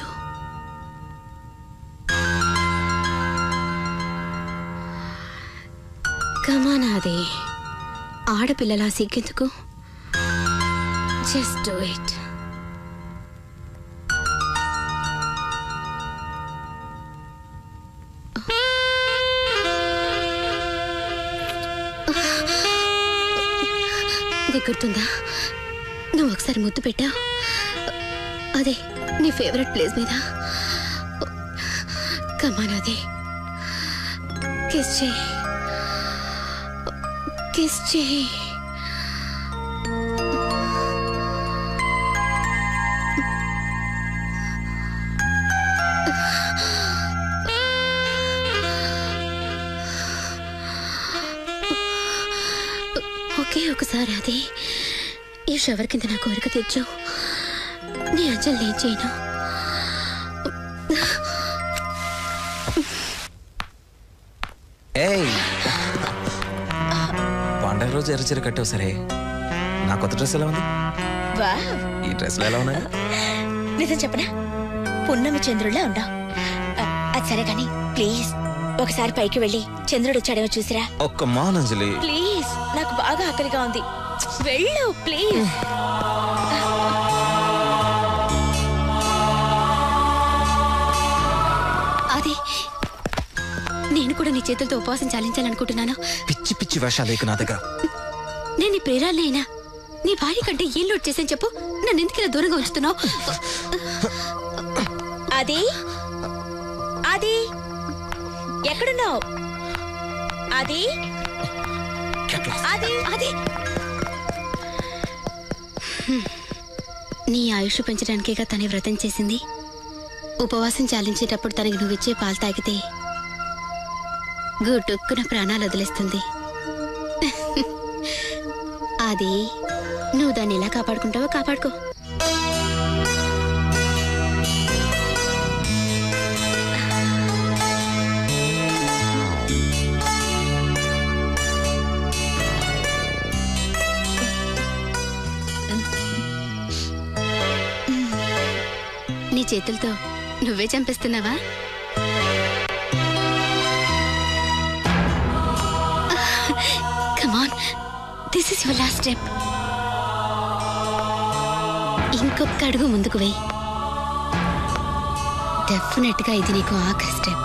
S5: కమానాది ఆడపిల్లలా సిగ్గెందుకు జస్ట్ డూ ఇట్ నీకు గుర్తుందా నువ్వు ఒకసారి ముద్దు పెట్టా అదే నీ ఫేవరెట్ ప్లేస్ మీద కమాన్ అదే కిస్ చేయి కిస్ చేయి ఒకే ఒకసారి అది ఈ షవర్ కింద నా కోరిక తెచ్చు నీ అంజలి నేను చేయను
S1: ఏయ్ పండగ రోజు ఎర్రచీర కట్టావు సరే నా కొత్త డ్రెస్ ఎలా ఉంది
S4: వావ్
S1: ఈ డ్రెస్లో ఎలా ఉన్నాయి
S4: నిజం చెప్పనా పున్నమి చంద్రుడిలా ఉండావు అది సరే కానీ ప్లీజ్ ఒకసారి పైకి వెళ్ళి చంద్రుడు వచ్చాడేమో చూసిరా
S1: ఒక్క మానంజలి
S4: ప్లీజ్ నాకు బాగా ఆకలిగా ఉంది వెళ్ళు ప్లీజ్
S5: అది నేను కూడా నీ చేతులతో ఉపవాసం చాలించాలనుకుంటున్నాను
S1: పిచ్చి పిచ్చి వేషాలు లేక నా దగ్గర
S5: నేను నీ ప్రేరాలే అయినా నీ భార్య కంటే ఏం లోటు చేశాను చెప్పు నన్ను ఎందుకు ఇలా దూరంగా ఉంచుతున్నావు
S4: అది అది ఎక్కడున్నావు అది అది
S5: అది హ్మ్. నీ ఆయుష్ పెంచడానికేగా తనే వ్రతం చేసింది ఉపవాసం చాలించేటప్పుడు తనకి నువ్విచ్చే పాలు తాగితే గుట్టుక్కున ప్రాణాలు వదిలేస్తుంది అది నువ్వు దాన్ని ఎలా కాపాడుకుంటావో కాపాడుకో నీ చేతులతో నువ్వే చంపేస్తున్నావా come on this is your last step ఇంకొక అడుగు ముందుకు వెయ్యి డెఫినెట్ గా ఇది నీకు ఆఖరి స్టెప్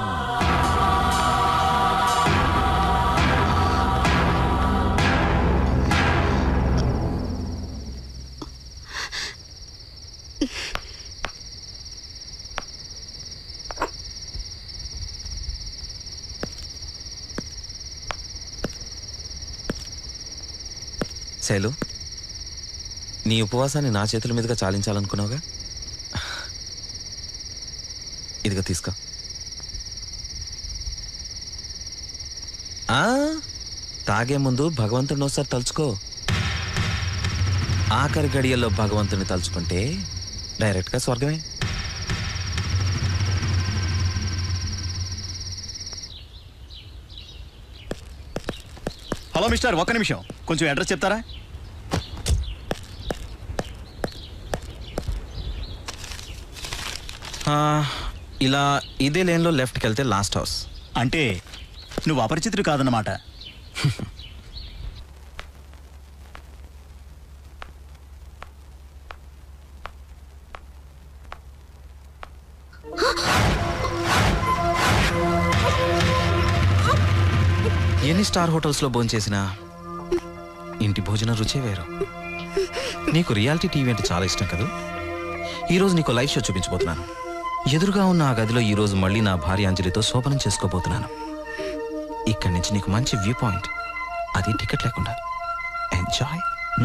S1: శైలు నీ ఉపవాసాన్ని నా చేతుల మీదుగా చాలించాలనుకున్నావుగా ఇదిగో తీసుకో ఆ, తాగే ముందు భగవంతుడిని ఒకసారి తలుచుకో ఆఖరి గడియల్లో భగవంతుడిని తలుచుకుంటే డైరెక్ట్గా స్వర్గమే
S3: హలో మిస్టర్ ఒక్క నిమిషం కొంచెం అడ్రస్ చెప్తారా
S1: ఆ, ఇలా ఇదే లేన్లో లెఫ్ట్కి వెళ్తే లాస్ట్ హౌస్
S3: అంటే నువ్వు అపరిచితుడు కాదన్నమాట
S1: ఎన్ని స్టార్ హోటల్స్లో భోంచేసినా ఇంటి భోజనం రుచే వేరు నీకు రియాలిటీ టీవీ అంటే చాలా ఇష్టం కదా ఈరోజు నీకు లైవ్ షో చూపించబోతున్నాను ఎదురుగా ఉన్న ఆ గదిలో ఈరోజు మళ్ళీ నా భార్య అంజలితో శోభనం చేసుకోబోతున్నాను ఇక్కడి నుంచి నీకు మంచి వ్యూ పాయింట్ అది టికెట్ లేకుండా ఎంజాయ్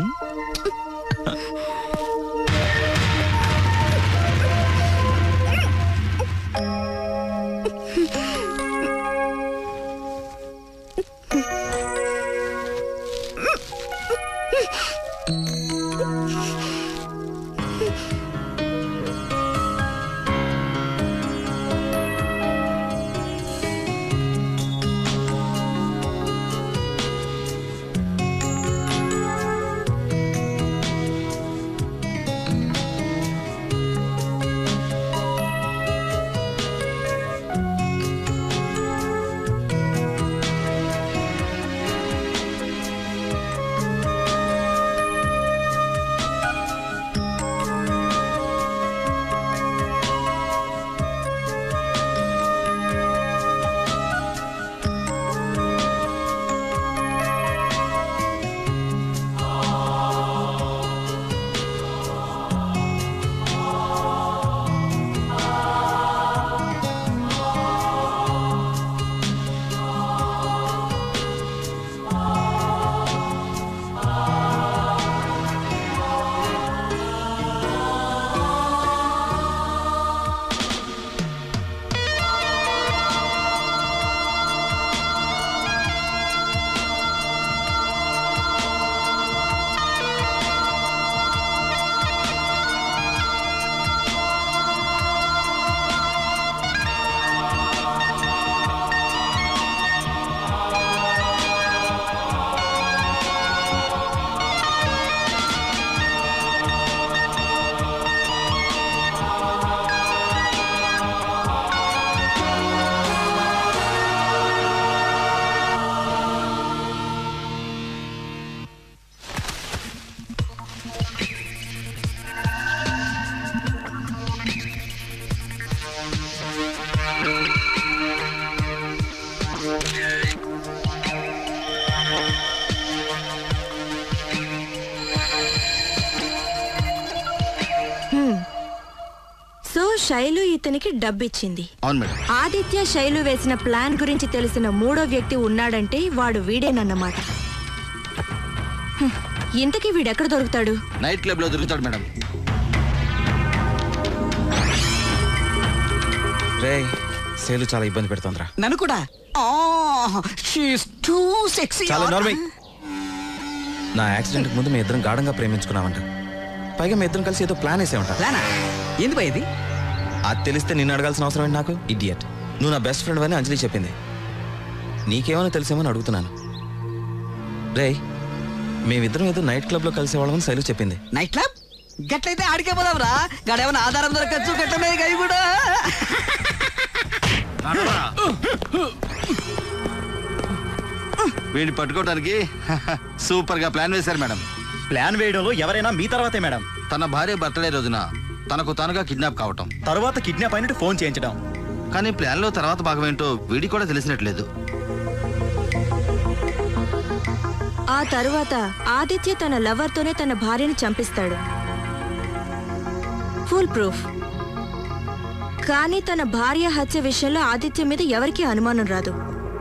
S14: హ్మ్. సో శైలు ఇతనికి డబ్బిచ్చింది
S6: అవును మేడం
S14: ఆదిత్య శైలు వేసిన ప్లాన్ గురించి తెలిసిన మూడో వ్యక్తి ఉన్నాడంటే వాడు వీడేనన్నమాట హ్మ్. ఇంతకీ వీడెక్కడ దొరుకుతాడు
S6: నైట్ క్లబ్ లో దొరుకుతాడు మేడం
S1: రే సేలు చాలా ఇబ్బంది పెడుతోందిరా
S7: నన్ను కూడా టూ సెక్సీ
S1: చాలా నార్మల్ నా యాక్సిడెంట్ ముందు మీ ఇద్దరం గాఢంగా ప్రేమించుకున్నామంట పైగా మీ ఇద్దరం కలిసి ఏదో ప్లాన్ వేసామంట
S7: ప్లానా ఏంది భయ ఇది
S1: అది తెలిస్తే నిన్ను అడగాల్సిన అవసరం ఏంటి నాకు ఇడియట్ నువ్వు నా బెస్ట్ ఫ్రెండ్ అని అంజలి చెప్పింది నీకేమైనా తెలిసేమని అడుగుతున్నాను రే మేమిద్దరం ఏదో నైట్ క్లబ్ లో కలిసేవాళ్ళమని శైలు చెప్పింది
S7: నైట్ క్లబ్ గట్లయితే ఆడికే పోదాంరా గడేమన్నా ఆధారం దొరకచ్చు గట్లనే గవి కూడా
S6: వీడిని పట్టుకోవడానికి సూపర్ గా ప్లాన్ వేశారు మేడం
S3: ప్లాన్ వేయడంలో ఎవరైనా మీ తర్వాతే మేడం
S6: తన భార్య బర్త్డే రోజున తనకు తనుగా కిడ్నాప్ కావటం
S3: తర్వాత కిడ్నాప్ అయినట్టు ఫోన్ చేయించడం
S6: కానీ ప్లాన్ లో తర్వాత భాగం ఏంటో వీడి కూడా తెలిసినట్లేదు
S14: ఆ తరువాత ఆదిత్య తన లవర్తోనే తన భార్యను చంపిస్తాడు ఫుల్ ప్రూఫ్ కానీ తన భార్య హత్య విషయంలో ఆదిత్య మీద ఎవరికీ అనుమానం రాదు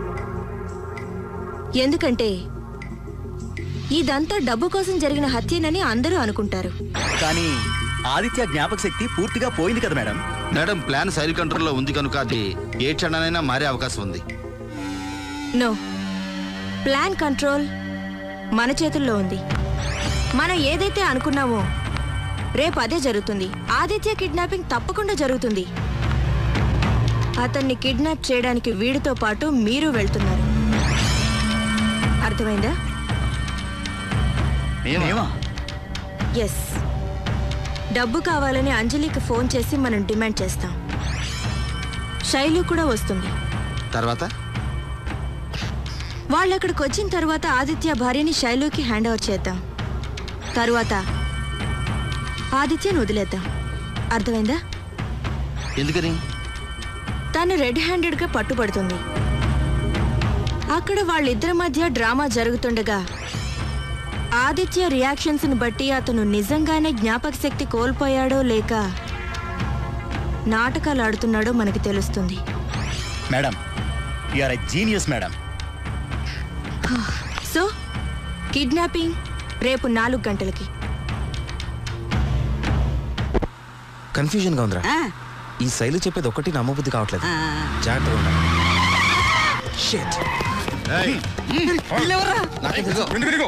S14: ఎందుకంటే ఇదంతా డబ్బు కోసం జరిగిన హత్యేనని అందరూ అనుకుంటారు
S3: కానీ ఆదిత్య జ్ఞాపక శక్తి పూర్తిగా పోయింది కదా మేడం
S6: మేడం ప్లాన్ శైలి కంట్రోల్లో ఉంది కనుక అది ఏ క్షణానైనా మారే అవకాశం ఉంది
S14: నో ప్లాన్ కంట్రోల్ మన చేతుల్లో ఉంది మనం ఏదైతే అనుకున్నామో రేపు అదే జరుగుతుంది ఆదిత్య కిడ్నాపింగ్ తప్పకుండా జరుగుతుంది అతన్ని కిడ్నాప్ చేయడానికి వీడితో పాటు మీరు వెళ్తున్నారు అర్థమైందా
S3: మేమా
S14: ఎస్ డబ్బు కావాలని అంజలికి ఫోన్ చేసి మనం డిమాండ్ చేస్తాం శైలు కూడా వస్తుంది
S6: తర్వాత
S14: వాళ్ళు అక్కడికి వచ్చిన తర్వాత ఆదిత్య భార్యని శైలుకి హ్యాండ్ ఓవర్ చేద్దాం తరువాత ఆదిత్యను వదిలేద్దాం అర్థమైందా
S6: ఎందుకని
S14: తను రెడ్ హ్యాండెడ్గా పట్టుబడుతుంది అక్కడ వాళ్ళిద్దరి మధ్య డ్రామా జరుగుతుండగా ఆదిత్య రియాక్షన్స్ని బట్టి అతను నిజంగానే జ్ఞాపక శక్తి కోల్పోయాడో లేక నాటకాలు ఆడుతున్నాడో మనకి తెలుస్తుంది
S3: madam are a genius madam
S14: so kidnapping రేపు నాలుగు గంటలకి
S1: కన్ఫ్యూజన్ గా ఉందిరా ఈ శైలి చెప్పేది ఒకటి నమ్మబుద్ధి కావట్లేదు జాగ్రత్తగా ఉండాలి Shit. నాకేం తెలుసు?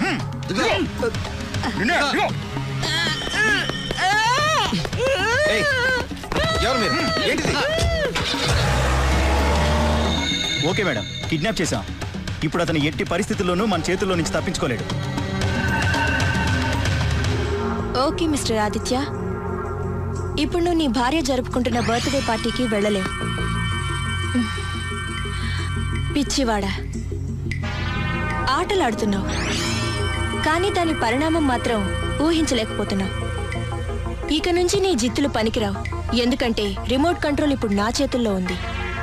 S1: ఏయ్, ఎవరు మీరు ఏంటిది
S3: ఓకే మేడం కిడ్నాప్ చేశాం ఇప్పుడు అతను ఎట్టి పరిస్థితుల్లోనూ మన చేతుల్లో నుంచి తప్పించుకోలేడు
S14: ఓకే మిస్టర్ ఆదిత్య ఇప్పుడు నువ్వు నీ భార్య జరుపుకుంటున్న బర్త్డే పార్టీకి వెళ్ళలేవు పిచ్చివాడా ఆటలాడుతున్నావు కానీ దాని పరిణామం మాత్రం ఊహించలేకపోతున్నావు ఇక నుంచి నీ జిత్తులు పనికిరావు ఎందుకంటే రిమోట్ కంట్రోల్ ఇప్పుడు నా చేతుల్లో ఉంది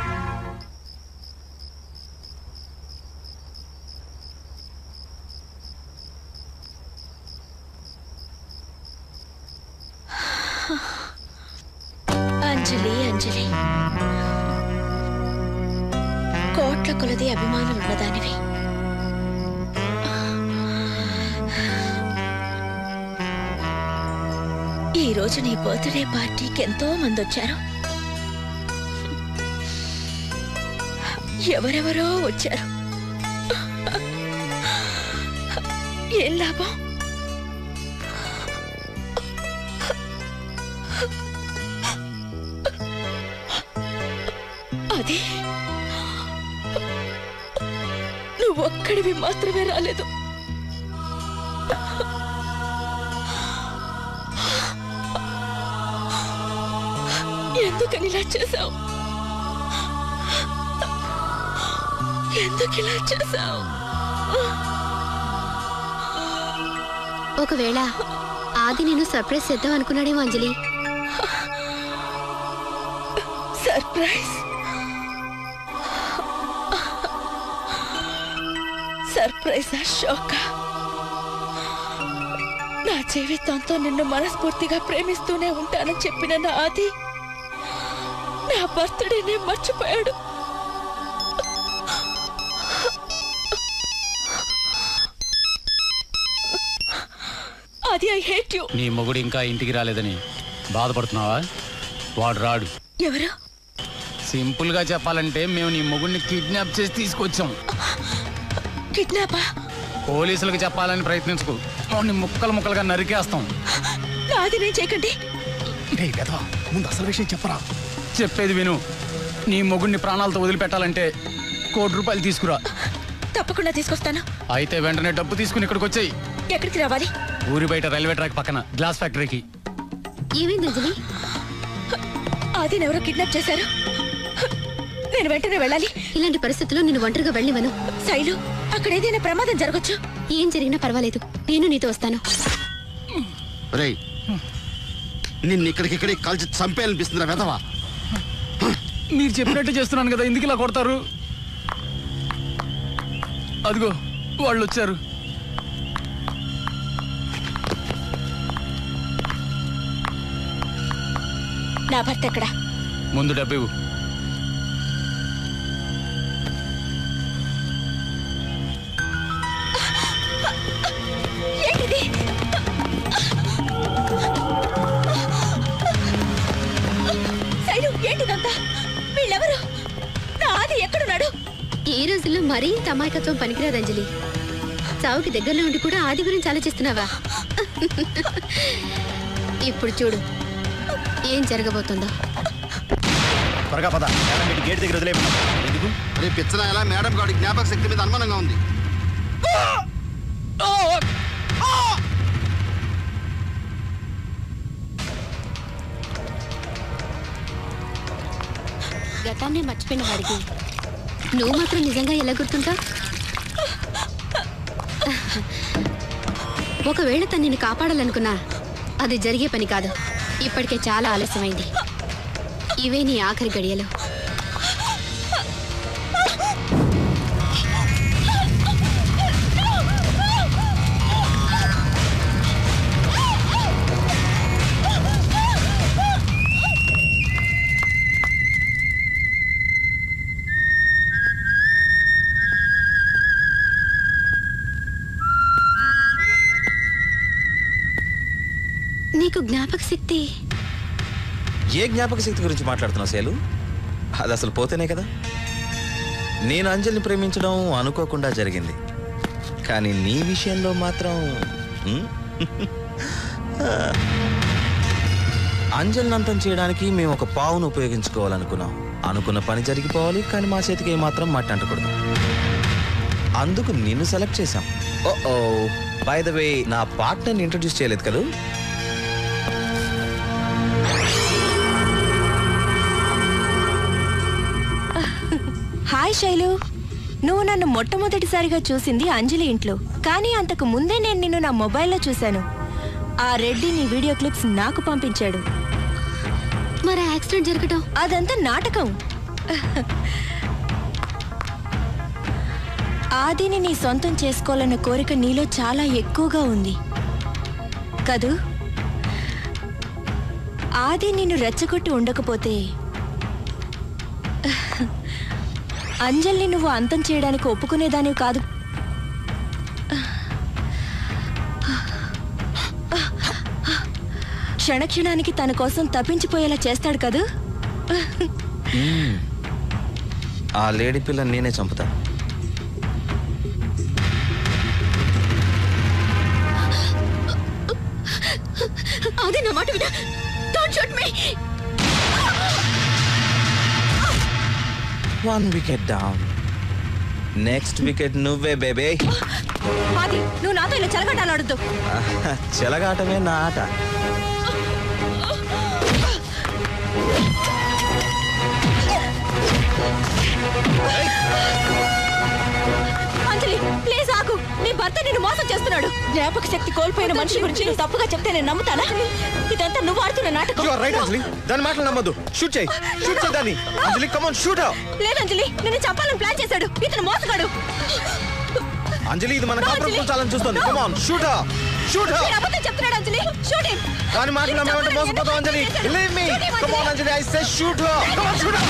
S4: అంజలి అంజలి కోట్ల కొలది అభిమానం ఉన్నదానివి ఈ రోజు నీ బర్త్డే పార్టీకి ఎంతో మంది వచ్చారు ఎవరెవరో వచ్చారు ఏం లాభం అది నువ్వు ఒక్కడివి మాత్రమే రాలేదు ఎందుకని ఇలా చేశావు ఎందుకు ఇలా చేశావు
S5: ఒకవేళ ఆది నేను సర్ప్రైజ్ చేద్దాం అనుకున్నాడేమో అంజలి
S4: సర్ప్రైజ్ సర్ప్రైజ్ షోకా నా జీవితంతో నిన్ను మనస్ఫూర్తిగా ప్రేమిస్తూనే ఉంటానని చెప్పిన నా ఆది నా బర్త్డేనే మర్చిపోయాడు అది ఐ హేట్ యు
S11: నీ మొగుడు ఇంకా ఇంటికి రాలేదని బాధపడుతున్నావా వాడు రాడు
S4: ఎవరు
S11: సింపుల్ గా చెప్పాలంటే మేము నీ మొగుడిని కిడ్నాప్ చేసి తీసుకొచ్చాం
S4: కిడ్నాపా
S11: పోలీసులకు చెప్పాలని ప్రయత్నించుకో వాడిని ముక్కలు ముక్కలుగా నరికేస్తాం
S4: నాది నేను చేయకండి
S11: ముందు అసలు విషయం చెప్పరా చెప్పేది విను నీ మొగుడిని ప్రాణాలతో వదిలిపెట్టాలంటే కోటి రూపాయలు తీసుకురా
S4: తప్పకుండా తీసుకొస్తాను
S11: అయితే వెంటనే డబ్బు తీసుకుని ఇక్కడికి వచ్చాయి
S4: ఎక్కడికి రావాలి
S11: ఊరి బయట రైల్వే ట్రాక్ పక్కన గ్లాస్ ఫ్యాక్టరీకి
S5: ఏమైంది అంజలి
S4: అది ఎవరో కిడ్నాప్ చేశారు నేను వెంటనే వెళ్ళాలి
S5: ఇలాంటి పరిస్థితుల్లో నేను ఒంటరిగా వెళ్ళివను
S4: శైలు అక్కడ ఏదైనా ప్రమాదం జరగచ్చు
S5: ఏం జరిగినా పర్వాలేదు నేను నీతో వస్తాను
S6: రేయ్ నిన్ను ఇక్కడికిక్కడే కాల్చి చంపేయాలనిపిస్తుందిరా వెదవా
S11: మీరు చెప్పినట్టు చేస్తున్నాను కదా ఎందుకు ఇలా కొడతారు అదిగో వాళ్ళు వచ్చారు
S4: నా భర్త ఎక్కడ
S11: ముందు డబ్బు ఇవ్వు.
S4: ఏంటిది శైలు ఏంటిదంతా వీళ్ళెవరు నా ఆది ఎక్కడున్నాడు
S5: ఈ రోజుల్లో మరీ ఇంత అమాయకత్వం పనికిరాదు అంజలి చావుకి దగ్గరలో ఉండి కూడా ఆది గురించి ఆలోచిస్తున్నావా ఇప్పుడు చూడు ఏం జరగబోతుందో
S3: త్వరగా పద మేడం వీటి గేట్ దగ్గర వదిలే ఎందుకు
S6: అరే పిచ్చన ఎలా మేడం గాడి జ్ఞాపక శక్తి మీద అనుమానంగా ఉంది
S5: గతాన్ని మర్చిపోయిన వాడికి నువ్వు మాత్రం నిజంగా ఎలా గుర్తుంటావు ఒకవేళ తను నిన్ను కాపాడాలనుకున్నా అది జరిగే పని కాదు ఇప్పటికే చాలా ఆలస్యమైంది ఇవే నీ ఆఖరి గడియలు నీకు జ్ఞాపక శక్తి
S1: ఏ జ్ఞాపక శక్తి గురించి మాట్లాడుతున్నావు శైలు అది అసలు పోతేనే కదా నేను అంజలిని ప్రేమించడం అనుకోకుండా జరిగింది కానీ నీ విషయంలో మాత్రం ఉమ్, అంజలిని అంతం చేయడానికి మేము ఒక పావును ఉపయోగించుకోవాలనుకున్నాం అనుకున్న పని జరిగిపోవాలి కానీ మా చేతికి ఏమాత్రం మట్టి అంటకూడదు అందుకు నిన్ను సెలెక్ట్ చేశాం ఓ ఓ బై ద వే నా పార్ట్నర్ని ఇంట్రడ్యూస్ చేయలేదు కదా
S14: హాయ్ శైలు నువ్వు నన్ను మొట్టమొదటిసారిగా చూసింది అంజలి ఇంట్లో కానీ అంతకు ముందే నేను నిన్ను నా మొబైల్లో చూశాను ఆ రెడ్డి నీ వీడియో క్లిప్స్ నాకు పంపించాడు
S5: మరి యాక్సిడెంట్ జరగడం
S14: అదంతా నాటకం ఆదిని నీ సొంతం చేసుకోవాలన్న కోరిక నీలో చాలా ఎక్కువగా ఉంది కదూ ఆది నిన్ను రెచ్చగొట్టి ఉండకపోతే అంజల్ని నువ్వు అంతం చేయడానికి ఒప్పుకునేదానివి కాదు క్షణక్షణానికి తన కోసం తప్పించిపోయేలా చేస్తాడు కదూ
S1: మ్మ్. ఆ లేడీ పిల్లని నేనే చంపుతా
S4: అదే నా మాట విన don't shoot me
S1: one wicket down next wicket నువ్వే బేబే
S14: ఆది నువ్వు నాతో ఇలా చెలగటాలాడద్దు
S1: చెలగాటమే నా ఆట
S14: అంజలి ప్లీజ్ ఆగు నీ భర్త నిన్ను మోసం చేస్తున్నాడు జ్ఞాపక శక్తి కోల్పోయిన మనిషి గురించి నువ్వు తప్పుగా చెప్తే నేను నమ్ముతానా ఇదంతా నువ్వు ఆడుతున్న నాటకం
S8: యు ఆర్ రైట్ అంజలి దాని మాటలు నమ్మద్దు షూట్ చేయి షూట్ చేయి దాన్ని అంజలి కమ్ ఆన్ షూట్
S14: లేదు అంజలి నిన్ను చంపాలని ప్లాన్ చేశాడు ఇతను మోసగాడు
S8: అంజలి ఇది మన
S14: No,
S8: కాపురం
S14: అంజలి.
S8: కూర్చాలని చూస్తుంది
S14: No.
S8: Come on shoot shoot
S14: మీరు అబద్ధం చెప్తున్నాడు అంజలి షూట్ హిమ్
S8: దాని మాటలు నమ్మేమంటే మోసపోతావు Anjali leave me come on Anjali I say shoot come on shoot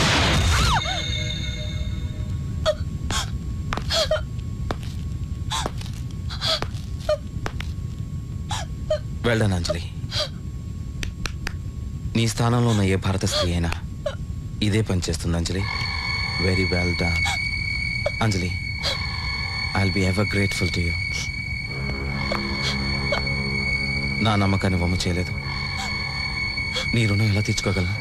S1: వెళ్ళాను అంజలి నీ స్థానంలో ఉన్న ఏ భారత స్త్రీ అయినా ఇదే పని చేస్తుంది Anjali very well done Anjali I be ever grateful to you నా నమ్మకాన్ని వమ్ము చేయలేదు నీ రుణం ఎలా తీర్చుకోగలను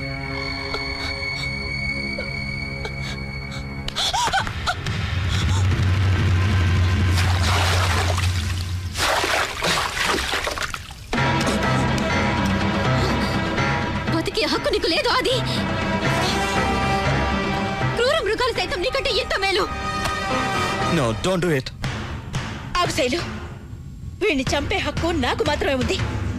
S5: బతికే హక్కు నీకు లేదు అది క్రూర మృగాలు సైతం నీకంటే ఎంత మేలు
S1: నో డోంట్ డూ ఇట్
S4: ఆగు శైలు వీడిని చంపే హక్కు నాకు మాత్రమే ఉంది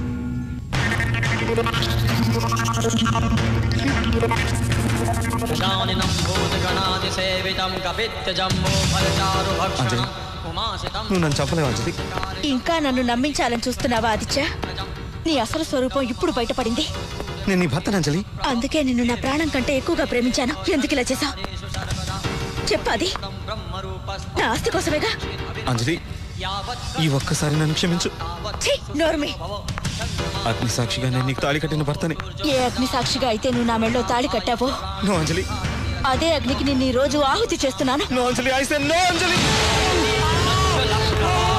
S16: జానినం భూతగణాదిసేవితం కపిత్యజంబో ఫలచారు భక్షణం ఉమాసితం
S1: నువ్వు నన్ను చంపలేవు అంజలి
S4: ఇంకా నన్ను నమ్మించాలని చూస్తున్నావా ఆదిత్య నీ అసలు స్వరూపం ఇప్పుడు బయటపడింది
S1: నేను నీ భర్తను అంజలి
S4: అందుకే నిన్ను నా ప్రాణం కంటే ఎక్కువగా ప్రేమించాను ఎందుకు ఇలా చేశావు చెప్పాది నా ఆస్తి కోసమేగా
S1: అంజలి ఈ ఒక్కసారి నన్ను క్షమించు
S4: ఛీ, నోర్మి
S1: అగ్ని సాక్షిగా నేను నీకు తాళి కట్టిన భర్తని
S4: ఏ అగ్ని సాక్షిగా అయితే నువ్వు నా మెళ్ళో తాళి కట్టావో
S1: నో అంజలి
S4: అదే అగ్నికి నిన్ను ఈ రోజు ఆహుతి చేస్తున్నాను
S10: అంజలి ఐ నో అంజలి